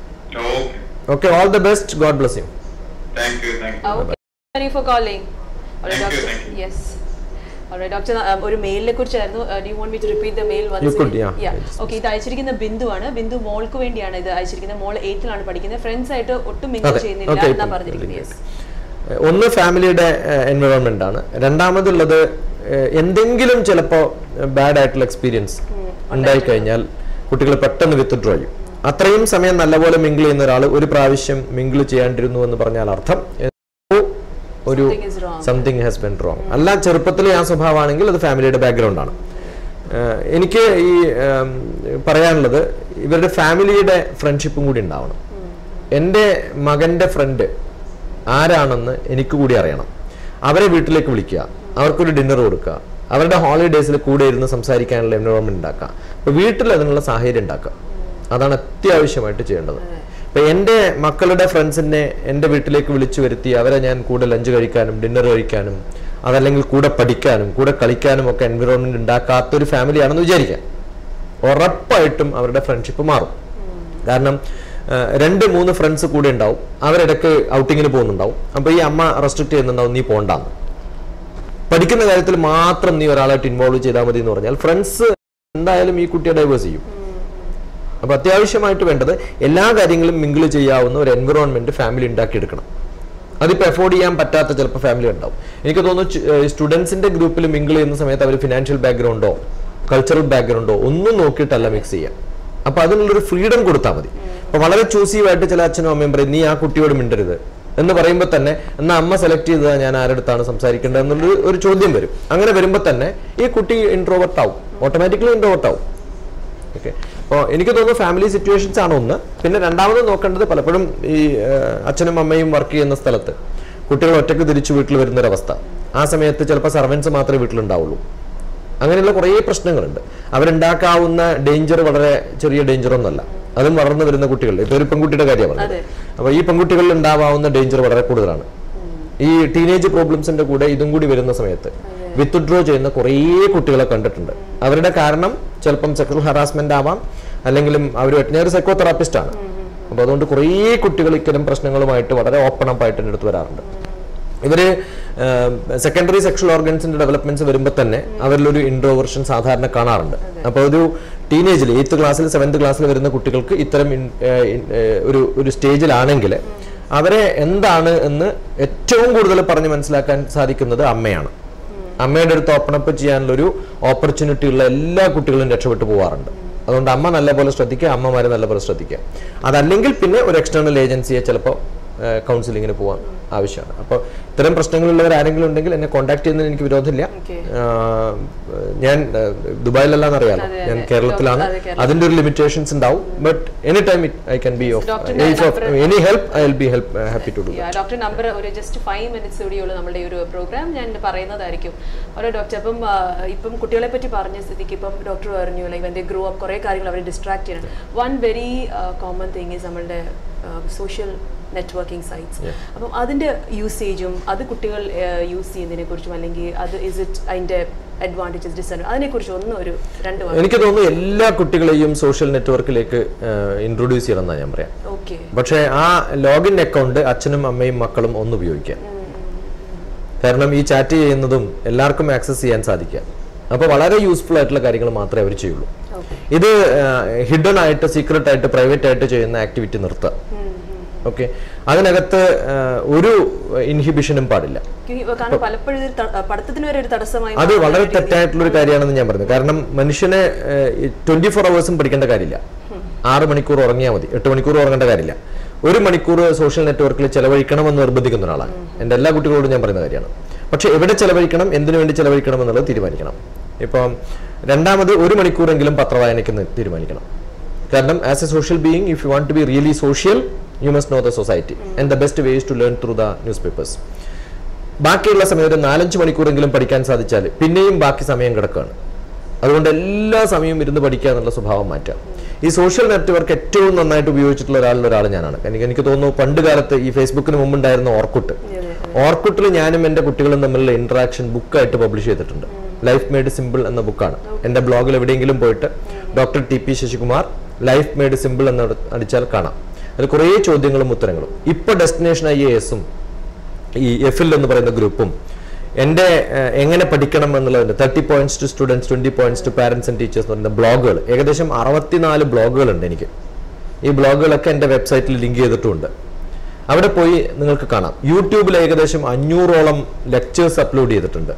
okay okay all the best God bless you thank you thank you Okay. Thank you for calling. Alright, Thank you, doctor. thank you. Yes. Alright, doctor, um, ഒരു മെയിലിനെ കുറിച്ചായിരുന്നു do you want me to repeat the mail You could, yeah. Okay ഇത് അയച്ചിരിക്കുന്ന ബിന്ദു ആണ് ബിന്ദു മോൾക്ക് വേണ്ടിയാണ് ഇത് അയച്ചിരിക്കുന്നത് മോൾ എയ്റ്റിലാണ് പഠിക്കുന്നത് ഫ്രണ്ട്സ് ആയിട്ട് ഒട്ടും മിങ്കിൾ അതെ. ചെയ്യുന്നില്ല Okay, എന്നാ ഇപ്പം പറഞ്ഞിരിക്കുന്നത് ഇതിലേക്ക്. യെസ് ഒന്ന് ഫാമിലിയുടെ എൻവയോൺമെന്റ് ആണ് രണ്ടാമതുള്ളത് ഏഹ്, എന്തെങ്കിലും ചിലപ്പോൾ ബാഡ് ആയിട്ടുള്ള എക്സ്പീരിയൻസ് ഉണ്ടായി കഴിഞ്ഞാൽ കുട്ടികൾ പെട്ടെന്ന് വിത്ത്ഡ്രോ ചെയ്യും അത്രയും സമയം നല്ലപോലെ മിങ്കിൾ ചെയ്യുന്ന ഒരാൾ ഒരു പ്രാവശ്യം മിങ്കിൾ ചെയ്യാണ്ടിരുന്നു എന്ന് പറഞ്ഞാൽ അർത്ഥം എന്തോ ഒരു Something is wrong. Something has been wrong അല്ല ചെറുപ്പത്തിലെ ആ സ്വഭാവമാണെങ്കിൽ അത് ഫാമിലിയുടെ ബാക്ക്ഗ്രൗണ്ട് ആണ് ഏഹ്, എനിക്ക് ഈ ഏം, പറയാനുള്ളത് ഇവരുടെ ഫാമിലിയുടെ ഫ്രണ്ട്ഷിപ്പും കൂടി ഉണ്ടാവണം എൻ്റെ മകൻ്റെ ഫ്രണ്ട് ആരാണെന്ന് എനിക്ക് കൂടി അറിയണം അവരെ വീട്ടിലേക്ക് വിളിക്കുക അവർക്കൊരു ഡിന്നർ കൊടുക്കുക അവരുടെ ഹോളിഡേയ്സിൽ കൂടെ ഇരുന്ന് സംസാരിക്കാനുള്ള എൻവയോൺമെന്റ് ഉണ്ടാക്കുക അപ്പൊ വീട്ടിൽ അതിനുള്ള സാഹചര്യം ഉണ്ടാക്കുക അതാണ് അത്യാവശ്യമായിട്ട് ചെയ്യേണ്ടത് ഇപ്പൊ എൻ്റെ മക്കളുടെ ഫ്രണ്ട്സിനെ എൻ്റെ വീട്ടിലേക്ക് വിളിച്ചു വരുത്തി അവരെ ഞാൻ കൂടെ ലഞ്ച് കഴിക്കാനും ഡിന്നർ കഴിക്കാനും അതല്ലെങ്കിൽ കൂടെ പഠിക്കാനും കൂടെ കളിക്കാനും ഒക്കെ എൻവയോൺമെന്റ് ഉണ്ടാക്കാത്തൊരു ഫാമിലിയാണെന്ന് വിചാരിക്കാം ഉറപ്പായിട്ടും അവരുടെ ഫ്രണ്ട്ഷിപ്പ് മാറും കാരണം ആ, രണ്ട് മൂന്ന് ഫ്രണ്ട്സ് കൂടെ ഉണ്ടാവും അവരിടക്ക് ഔട്ടിങ്ങിന് പോകുന്നുണ്ടാവും അപ്പൊ ഈ അമ്മ റെസ്ട്രിക്ട് ചെയ്യുന്നുണ്ടാവും നീ പോണ്ടാന്ന് പഠിക്കുന്ന കാര്യത്തിൽ മാത്രം നീ ഒരാളായിട്ട് ഇൻവോൾവ് ചെയ്താൽ മതി എന്ന് പറഞ്ഞാൽ ഫ്രണ്ട്സ് എന്തായാലും ഈ കുട്ടിയെ ഡൈവേഴ്സ് ചെയ്യും അപ്പൊ അത്യാവശ്യമായിട്ട് വേണ്ടത് എല്ലാ കാര്യങ്ങളും മിങ്കിൾ ചെയ്യാവുന്ന ഒരു എൻവിറോൺമെന്റ് ഫാമിലി ഉണ്ടാക്കിയെടുക്കണം അതിപ്പോൾ എഫോർഡ് ചെയ്യാൻ പറ്റാത്ത ചിലപ്പോൾ ഫാമിലി ഉണ്ടാവും എനിക്ക് തോന്നുന്നു സ്റ്റുഡൻസിന്റെ ഗ്രൂപ്പിൽ മിങ്കിൾ ചെയ്യുന്ന സമയത്ത് അവർ ഫിനാൻഷ്യൽ ബാക്ക്ഗ്രൗണ്ടോ കൾച്ചറൽ ബാക്ക്ഗ്രൗണ്ടോ ഒന്നും നോക്കിയിട്ടല്ല മിക്സ് ചെയ്യാം അപ്പൊ അതിനുള്ളൊരു ഫ്രീഡം കൊടുത്താൽ മതി അപ്പൊ വളരെ ചൂസീവായിട്ട് ചില അച്ഛനും അമ്മയും പറയും നീ ആ കുട്ടിയോട് മിണ്ടരുത് എന്ന് പറയുമ്പോൾ തന്നെ എന്നാ അമ്മ സെലക്ട് ചെയ്തതാ ഞാൻ ആരെടുത്താണ് സംസാരിക്കേണ്ടത് എന്നുള്ളൊരു ഒരു ചോദ്യം വരും അങ്ങനെ വരുമ്പോൾ തന്നെ ഈ കുട്ടി ഇൻട്രോവർട്ട് ആവും ഓട്ടോമാറ്റിക്കലി ഇൻട്രോവർട്ട് ആവും ഓക്കെ അപ്പോൾ എനിക്ക് തോന്നുന്നു ഫാമിലി സിറ്റുവേഷൻസ് ആണ് ഒന്ന് പിന്നെ രണ്ടാമത് നോക്കേണ്ടത് പലപ്പോഴും ഈ ആ, അച്ഛനും അമ്മയും വർക്ക് ചെയ്യുന്ന സ്ഥലത്ത് കുട്ടികൾ ഒറ്റയ്ക്ക് തിരിച്ചു വീട്ടിൽ വരുന്നൊരവസ്ഥ ആ സമയത്ത് ചിലപ്പോൾ സർവൻസ് മാത്രമേ വീട്ടിലുണ്ടാവുള്ളൂ അങ്ങനെയുള്ള കുറേ പ്രശ്നങ്ങളുണ്ട് അവരുണ്ടാക്കാവുന്ന ഡേഞ്ചർ വളരെ ചെറിയ ഡേഞ്ചർ ഒന്നല്ല അതും വളർന്നു വരുന്ന കുട്ടികൾ ഇപ്പൊ ഒരു പെൺകുട്ടിയുടെ കാര്യമാണ് അതെ. അപ്പൊ ഈ പെൺകുട്ടികളിൽ ഉണ്ടാവാവുന്ന ഡേഞ്ചർ വളരെ കൂടുതലാണ് ഈ ടീനേജ് പ്രോബ്ലംസിന്റെ കൂടെ ഇതും കൂടി വരുന്ന സമയത്ത് വിത്ത്ഡ്രോ ചെയ്യുന്ന കുറേ കുട്ടികളെ കണ്ടിട്ടുണ്ട് അവരുടെ കാരണം ചിലപ്പം സെക്ഷൽ ഹറാസ്മെന്റ് ആവാം അല്ലെങ്കിലും അവർ ഒരു സൈക്കോ തെറാപ്പിസ്റ്റ് ആണ് അപ്പൊ അതുകൊണ്ട് കുറേ കുട്ടികൾ ഇത്തരം പ്രശ്നങ്ങളുമായിട്ട് വളരെ ഓപ്പൺ അപ്പ് ആയിട്ട് എൻ്റെ അടുത്ത് വരാറുണ്ട് ഇവര് സെക്കൻഡറി സെക്ഷൽ ഓർഗൻസിന്റെ ഡെവലപ്മെന്റ്സ് വരുമ്പോൾ തന്നെ അവരിലൊരു ഇൻട്രോവേർഷൻ സാധാരണ കാണാറുണ്ട് അപ്പോൾ ഒരു ടീനേജിൽ എയ്ത്ത് ക്ലാസ്സിൽ സെവൻത്ത് ക്ലാസ്സിൽ വരുന്ന കുട്ടികൾക്ക് ഇത്തരം ഇൻ- ഏഹ് ഇൻ- ഏഹ് ഒരു ഒരു സ്റ്റേജിലാണെങ്കിൽ അവരെ എന്താണ് എന്ന് ഏറ്റവും കൂടുതൽ പറഞ്ഞ് മനസ്സിലാക്കാൻ സാധിക്കുന്നത് അമ്മയാണ് അമ്മയുടെ അടുത്ത് ഓപ്പൺ അപ്പ് ചെയ്യാനുള്ള ഒരു ഓപ്പർച്യൂണിറ്റി ഉള്ള എല്ലാ കുട്ടികളും രക്ഷപ്പെട്ടു പോവാറുണ്ട് അതുകൊണ്ട് അമ്മ നല്ലപോലെ ശ്രദ്ധിക്കുക അമ്മമാരെ നല്ലപോലെ ശ്രദ്ധിക്കുക അതല്ലെങ്കിൽ പിന്നെ ഒരു എക്സ്റ്റേണൽ ഏജൻസിയെ ചിലപ്പോൾ കൗൺസിലിങ്ങിന് പോകാൻ ആവശ്യമാണ് അപ്പോൾ ഇത്തരം പ്രശ്നങ്ങളുള്ളവർ ആരെങ്കിലും ഉണ്ടെങ്കിൽ എന്നെ കോൺടാക്ട് ചെയ്യുന്നതിന് എനിക്ക് വിരോധമില്ല Okay. ആഹ് ഞാൻ ആഹ് ദുബായിലല്ലാന്ന് അറിയാലോ അതെ, ഞാൻ അതെ. കേരളത്തിലാണ് അതെ, കേരളം. അതിന്റെ ഒരു ലിമിറ്റേഷൻസ് ഉണ്ടാവും but any time I can be of Doctor, ഞാൻ number- any help I will be help happy to do doctor number ഒരു ജസ്റ്റ് ഫൈവ് മിനിറ്റ്സ് കൂടിയുള്ള നമ്മുടെ ഈ ഒരു പ്രോഗ്രാം ഞാൻ പറയുന്നതായിരിക്കും ഓരോ ഡോക്ടർ അപ്പം ആ, ഇപ്പം കുട്ടികളെ പറ്റി പറഞ്ഞ സ്ഥിതിക്ക് ഇപ്പം ഡോക്ടർ പറഞ്ഞു like when they grow up കുറേ കാര്യങ്ങൾ അവരെ ഡിസ്ട്രാക്ട് ചെയ്യണം one very common thing is നമ്മളുടെ സോഷ്യൽ നെറ്റ്വർക്കിംഗ് സൈറ്റ്സ് അപ്പം അതിൻ്റെ യൂസേജും അത് കുട്ടികൾ യൂസ് ചെയ്യുന്നതിനെ കുറിച്ചും അല്ലെങ്കിൽ അത് ഇസ് ഇറ്റ് അതിൻ്റെ അഡ്വാൻറ്റേജസ് ഡിസഡ്വാൻറ്റേജ് അതിനെക്കുറിച്ച് ഒന്ന് ഒരു രണ്ട് എനിക്ക് തോന്നുന്നു എല്ലാ കുട്ടികളെയും സോഷ്യൽ നെറ്റ്വർക്കിലേക്ക് ഇൻട്രൊഡ്യൂസ് ചെയ്യണം എന്നാണ് ഞാൻ പറയാം ഓക്കെ പക്ഷേ ആ ലോഗിൻ അക്കൗണ്ട് അച്ഛനും അമ്മയും മക്കളും ഒന്ന് ഉപയോഗിക്കാം കാരണം ഈ ചാറ്റ് ചെയ്യുന്നതും എല്ലാവർക്കും ആക്സസ് ചെയ്യാൻ സാധിക്കുക അപ്പോൾ വളരെ യൂസ്ഫുൾ ആയിട്ടുള്ള കാര്യങ്ങൾ മാത്രമേ അവർ ചെയ്യുള്ളൂ ഓക്കെ ഇത് ഹിഡൻ ആയിട്ട് സീക്രട്ട് ആയിട്ട് പ്രൈവറ്റ് ആയിട്ട് ചെയ്യുന്ന ആക്ടിവിറ്റി നിർത്തുക ഓക്കെ അതിനകത്ത് ആ, ഒരു ഇൻഹിബിഷനും പാടില്ല കാരണം പലപ്പോഴും ഇത് ത- പഠിത്തത്തിന് വരെ ഒരു തടസ്സമായി അത് മാറുന്ന വളരെ ഒരു രീതി- തെറ്റായിട്ടുള്ള ഒരു കാര്യമാണെന്ന് ഞാൻ പറഞ്ഞു കാരണം മനുഷ്യനെ ട്വന്റി ഫോർ അവേഴ്സും പഠിക്കേണ്ട കാര്യമില്ല ആറ് മണിക്കൂർ ഉറങ്ങിയാൽ മതി എട്ട് മണിക്കൂർ ഉറങ്ങേണ്ട കാര്യമില്ല ഒരു മണിക്കൂർ സോഷ്യൽ നെറ്റ്വർക്കിൽ ചെലവഴിക്കണമെന്ന് നിർബന്ധിക്കുന്ന ഒരാളാണ് എൻ്റെ എല്ലാ കുട്ടികളോടും ഞാൻ പറയുന്ന കാര്യമാണ് പക്ഷെ എവിടെ ചെലവഴിക്കണം എന്തിനു വേണ്ടി ചെലവഴിക്കണം എന്നുള്ളത് തീരുമാനിക്കണം ഇപ്പം രണ്ടാമത് ഒരു മണിക്കൂറെങ്കിലും പത്രവായനയ്ക്ക് നി- തീരുമാനിക്കണം കാരണം as a social being if you want to be really social you must know the society and the best ways to learn through the news papers ബാക്കിയുള്ള സമയം ഒരു നാലഞ്ച് മണിക്കൂറെങ്കിലും പഠിക്കാൻ സാധിച്ചാൽ പിന്നെയും ബാക്കി സമയം കിടക്കുകയാണ് അതുകൊണ്ട് എല്ലാ സമയവും ഇരുന്ന് പഠിക്കുക എന്നുള്ള സ്വഭാവം മാറ്റാം ഈ സോഷ്യൽ നെറ്റ്വർക്ക് ഏറ്റവും നന്നായിട്ട് ഉപയോഗിച്ചിട്ടുള്ള ഒരാളിൽ ഒരാൾ ഞാനാണ് എനിക്ക് എനിക്ക് തോന്നുന്നു പണ്ട് കാലത്ത് ഈ ഫേസ്ബുക്കിന് മുമ്പുണ്ടായിരുന്ന ഓർക്കുട്ട് ഓർക്കുട്ടിൽ ഞാനും എൻ്റെ കുട്ടികളും തമ്മിലുള്ള ഇന്ററാക്ഷൻ ബുക്കായിട്ട് പബ്ലിഷ് ചെയ്തിട്ടുണ്ട് ലൈഫ് മെയ്ഡ് സിമ്പിൾ എന്ന ബുക്കാണ് എൻ്റെ ബ്ലോഗിൽ എവിടെയെങ്കിലും പോയിട്ട് doctor T P Sasikumar life made simple എന്ന് അടിച്ചാൽ കാണാം അതിൽ കുറേ ചോദ്യങ്ങളും ഉത്തരങ്ങളും ഇപ്പൊ ഡെസ്റ്റിനേഷൻ ഐ എ എസും ഈ എഫ് എന്ന് പറയുന്ന ഗ്രൂപ്പും എൻ്റെ ഏഹ്, എങ്ങനെ പഠിക്കണം എന്നുള്ളതിന്റെ thirty points to students twenty points to parents and teachers എന്ന് പറയുന്ന ബ്ലോഗുകൾ ഏകദേശം അറുപത്തിനാല് ബ്ലോഗുകളുണ്ട് എനിക്ക് ഈ ബ്ലോഗുകളൊക്കെ എൻ്റെ വെബ്സൈറ്റിൽ ലിങ്ക് ചെയ്തിട്ടുമുണ്ട് അവിടെ പോയി നിങ്ങൾക്ക് കാണാം യൂട്യൂബിൽ ഏകദേശം അഞ്ഞൂറോളം ലെക്ചേഴ്സ് അപ്ലോഡ് ചെയ്തിട്ടുണ്ട്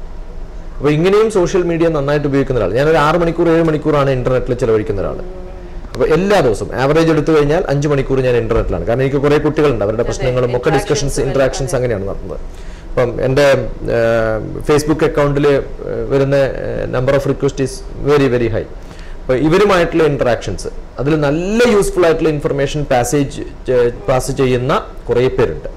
അപ്പോൾ ഇങ്ങനെയും സോഷ്യൽ മീഡിയ നന്നായിട്ട് ഉപയോഗിക്കുന്ന ഒരാൾ ഞാനൊരു ആറ് മണിക്കൂർ ഏഴ് മണിക്കൂറാണ് ഇന്റർനെറ്റിൽ ചിലവഴിക്കുന്ന ഒരാൾ അപ്പോൾ എല്ലാ ദിവസവും ആവറേജ് എടുത്തു കഴിഞ്ഞാൽ അഞ്ച് മണിക്കൂർ ഞാൻ ഇന്റർനെറ്റിലാണ് കാരണം എനിക്ക് കുറേ കുട്ടികളുണ്ട് അവരുടെ പ്രശ്നങ്ങളും ഒക്കെ ഡിസ്കഷൻസ് ഇന്ററാക്ഷൻസ് അങ്ങനെയാണ് നടത്തുന്നത് അപ്പം എൻ്റെ ഫേസ്ബുക്ക് അക്കൗണ്ടിൽ വരുന്ന number of request is very very high അപ്പോൾ ഇവരുമായിട്ടുള്ള ഇന്ററാക്ഷൻസ് അതിൽ നല്ല യൂസ്ഫുൾ ആയിട്ടുള്ള ഇൻഫർമേഷൻ പാസേജ് പാസ് ചെയ്യുന്ന കുറേ പേരുണ്ട്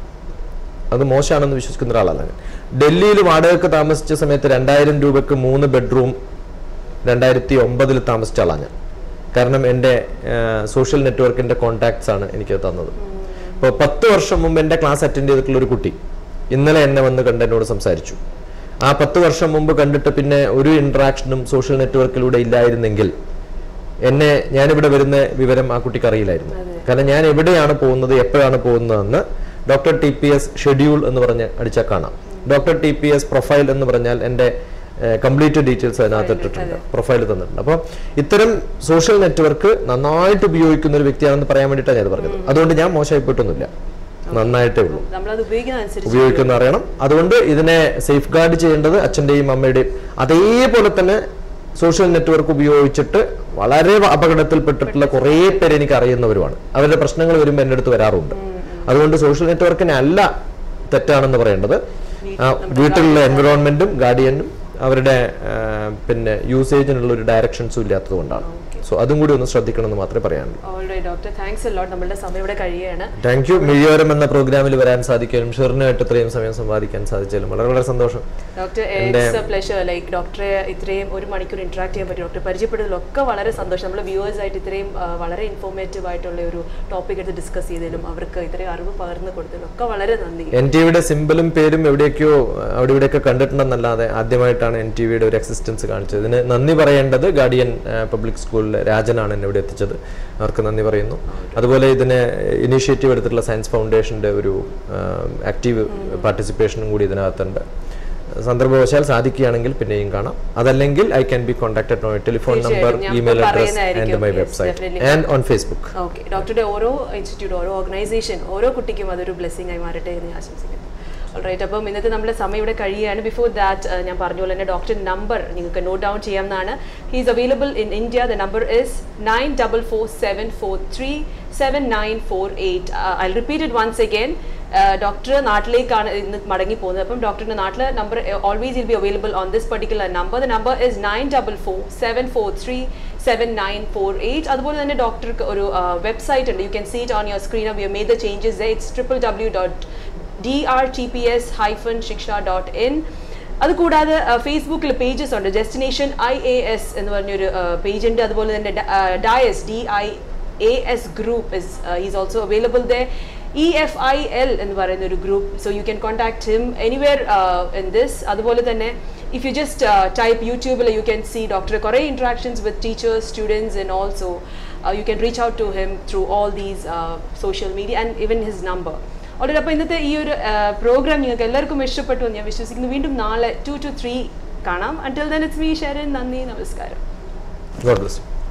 അത് മോശമാണെന്ന് വിശ്വസിക്കുന്ന ഒരാളല്ല ഞാൻ ഡൽഹിയിൽ വാടകയ്ക്ക് താമസിച്ച സമയത്ത് രണ്ടായിരം രൂപയ്ക്ക് മൂന്ന് ബെഡ്റൂം രണ്ടായിരത്തി ഒമ്പതിൽ താമസിച്ച ആളാണ് ഞാൻ കാരണം എൻ്റെ സോഷ്യൽ നെറ്റ്വർക്കിൻ്റെ കോണ്ടാക്ട്സ് ആണ് എനിക്ക് തന്നത് അപ്പോൾ പത്ത് വർഷം മുമ്പ് എൻ്റെ ക്ലാസ് അറ്റൻഡ് ചെയ്തിട്ടുള്ള ഒരു കുട്ടി ഇന്നലെ എന്നെ വന്ന് കണ്ട് എന്നോട് സംസാരിച്ചു ആ പത്ത് വർഷം മുമ്പ് കണ്ടിട്ട് പിന്നെ ഒരു ഇൻട്രാക്ഷനും സോഷ്യൽ നെറ്റ്വർക്കിലൂടെ ഇല്ലായിരുന്നെങ്കിൽ എന്നെ ഞാനിവിടെ വരുന്ന വിവരം ആ കുട്ടിക്ക് അറിയില്ലായിരുന്നു കാരണം ഞാൻ എവിടെയാണ് പോകുന്നത് എപ്പോഴാണ് പോകുന്നതെന്ന് doctor T P S schedule എന്ന് പറഞ്ഞ് അടിച്ചാൽ കാണാം doctor T P S profile എന്ന് പറഞ്ഞാൽ എൻ്റെ കംപ്ലീറ്റ് ഡീറ്റെയിൽസ് അതിനകത്ത് ഇട്ടിട്ടുണ്ട് പ്രൊഫൈൽ തന്നിട്ടുണ്ട് അപ്പോൾ ഇത്തരം സോഷ്യൽ നെറ്റ്വർക്ക് നന്നായിട്ട് ഉപയോഗിക്കുന്ന ഒരു വ്യക്തിയാണെന്ന് പറയാൻ വേണ്ടിയിട്ടാണ് ഞാൻ ഇത് പറഞ്ഞത് അതുകൊണ്ട് ഞാൻ മോശമായി പോയിട്ടൊന്നുമില്ല നന്നായിട്ടേ ഉള്ളൂ നമ്മളത് ഉപയോഗിക്കുന്ന അനുസരിച്ച് ഉപയോഗിക്കുന്ന അറിയണം അതുകൊണ്ട് ഇതിനെ സേഫ് ഗാർഡ് ചെയ്യേണ്ടത് അച്ഛൻ്റെയും അമ്മയുടെയും അതേപോലെ തന്നെ സോഷ്യൽ നെറ്റ്വർക്ക് ഉപയോഗിച്ചിട്ട് വളരെ അപകടത്തിൽപ്പെട്ടിട്ടുള്ള കുറേ പേര് എനിക്ക് അറിയുന്നവരുമാണ് അവരുടെ പ്രശ്നങ്ങൾ വരുമ്പോൾ എൻ്റെ അടുത്ത് വരാറുണ്ട് അതുകൊണ്ട് സോഷ്യൽ നെറ്റ്വർക്കിനെ അല്ല തെറ്റാണെന്ന് പറയേണ്ടത് ആ, വീട്ടിലുള്ള എൻവിറോൺമെന്റും ഗാർഡിയനും അവരുടെ ആ, പിന്നെ യൂസേജിനുള്ള ഒരു ഡയറക്ഷൻസും ഇല്ലാത്തത് കൊണ്ടാണ് സോ അതും കൂടി ഒന്ന് ശ്രദ്ധിക്കണം എന്ന് മാത്രമേ പറയാനുള്ളൂ ഓൾറൈറ്റ് ഡോക്ടർ താങ്ക്സ് ലോട്ട് നമ്മളുടെ സമയം ഇവിടെ കഴിയുകയാണ് താങ്ക് യു മിഴിയോരം എന്ന പ്രോഗ്രാമിൽ വരാൻ സാധിക്കാനും ഷെറിനായിട്ട് ഇത്രയും സമയം സമ്പാദിക്കാൻ സാധിച്ചാലും വളരെ വളരെ സന്തോഷം doctor it's a pleasure like ഡോക്ടറെ ഇത്രയും ഒരു മണിക്കൂർ ഇന്ററാക്ട് ചെയ്യാൻ പറ്റും ഡോക്ടറെ പരിചയപ്പെട്ടതിലൊക്കെ വളരെ സന്തോഷം നമ്മൾ വ്യൂവേഴ്സ് ആയിട്ട് ഇത്രയും ആ, വളരെ ഇൻഫോർമേറ്റീവ് ആയിട്ടുള്ള ഒരു ടോപ്പിക് എടുത്ത് ഡിസ്കസ് ചെയ്തതിലും അവർക്ക് ഇത്രയും അറിവ് പകർന്നു കൊടുത്തതിലും ഒക്കെ വളരെ നന്ദി എൻ ടി വിയുടെ സിമ്പിളും പേരും എവിടെയൊക്കെയോ അവിടെ ഇവിടെയൊക്കെ കണ്ടിട്ടുണ്ടെന്നല്ലാതെ ആദ്യമായിട്ടാണ് എൻ ടി വിയുടെ ഒരു എക്സിസ്റ്റൻസ് കാണിച്ചത് ഇതിന് നന്ദി പറയേണ്ടത് ഗാർഡിയൻ പബ്ലിക് സ്കൂളിലെ രാജനാണ് എന്നെ ഇവിടെ എത്തിച്ചത് അവർക്ക് നന്ദി പറയുന്നു അതുപോലെ ഇതിന് ഇനീഷ്യേറ്റീവ് എടുത്തിട്ടുള്ള സയൻസ് ഫൗണ്ടേഷന്റെ ഒരു ആക്റ്റീവ് പാർട്ടിസിപ്പേഷനും കൂടി ഇതിനകത്തുണ്ട് സന്ദർഭവശാൽ സാധിക്കുകയാണെങ്കിൽ പിന്നെയും കാണാം അതല്ലെങ്കിൽ I can be contacted my telephone number തീർച്ചയായും. ഞാൻ ഇമെയിൽ അഡ്രസ് പറയുന്നതായിരിക്കും. And my Yes, website definitely. And on Facebook okay ഡോക്ടറുടെ ഓരോ ഇൻസ്റ്റിറ്റ്യൂട്ട് ഓരോ ഓർഗനൈസേഷൻ ഓരോ കുട്ടിക്കും അതൊരു ബ്ലെസ്സിങ് ആയി മാറട്ടെ എന്ന് ഞാൻ ആശംസിക്കുന്നു ഓൾറൈറ്റ് അപ്പം ഇന്നത്തെ നമ്മുടെ സമയം ഇവിടെ കഴിയുകയാണ് ബിഫോർ ദാറ്റ് ഞാൻ പറഞ്ഞ പോലെ തന്നെ ഡോക്ടർ നമ്പർ നിങ്ങൾക്ക് നോട്ട് ഡൗൺ ചെയ്യാവുന്നതാണ് he's available in India the number is nine double four seven four three seven nine four eight I repeat it once again doctor നാട്ടിലേക്കാണ് ഇന്ന് മടങ്ങി പോകുന്നത് അപ്പം ഡോക്ടറിന്റെ നാട്ടിലെ number always will be available on this particular number the number is nine double four seven four three seven nine four eight അതുപോലെ തന്നെ ഡോക്ടർക്ക് ഒരു വെബ്സൈറ്റ് ഉണ്ട് you can see it on your screen we made the changes it's triple W dot D R T P S hyphen Shiksha dot in അതുകൂടാതെ ഫേസ്ബുക്കിൽ പേജസ് ഉണ്ട് ഡെസ്റ്റിനേഷൻ ഐ എ എസ് എന്ന് പറഞ്ഞൊരു പേജ് ഉണ്ട് അതുപോലെ തന്നെ ഡയസ് D I A S group is is also available the E F I L എന്ന് പറയുന്ന ഒരു group so you can contact him anywhere in this അതുപോലെ തന്നെ ഇഫ് യു ജസ്റ്റ് ടൈപ്പ് യൂട്യൂബിൽ യു ക്യാൻ സീ ഡോക്ടർ കുറേ interactions with teachers students and also you can reach out to him through all these social media and even his number already അപ്പോൾ ഇന്നത്തെ ഈ ഒരു പ്രോഗ്രാം നിങ്ങൾക്ക് എല്ലാവർക്കും ഇഷ്ടപ്പെട്ടു എന്ന് ഞാൻ വിശ്വസിക്കുന്നു വീണ്ടും നാളെ ടു ടു ത്രീ കാണാം until then it's me Sharan നന്ദി നമസ്കാരം ഗോഡ് ബ്ലസ്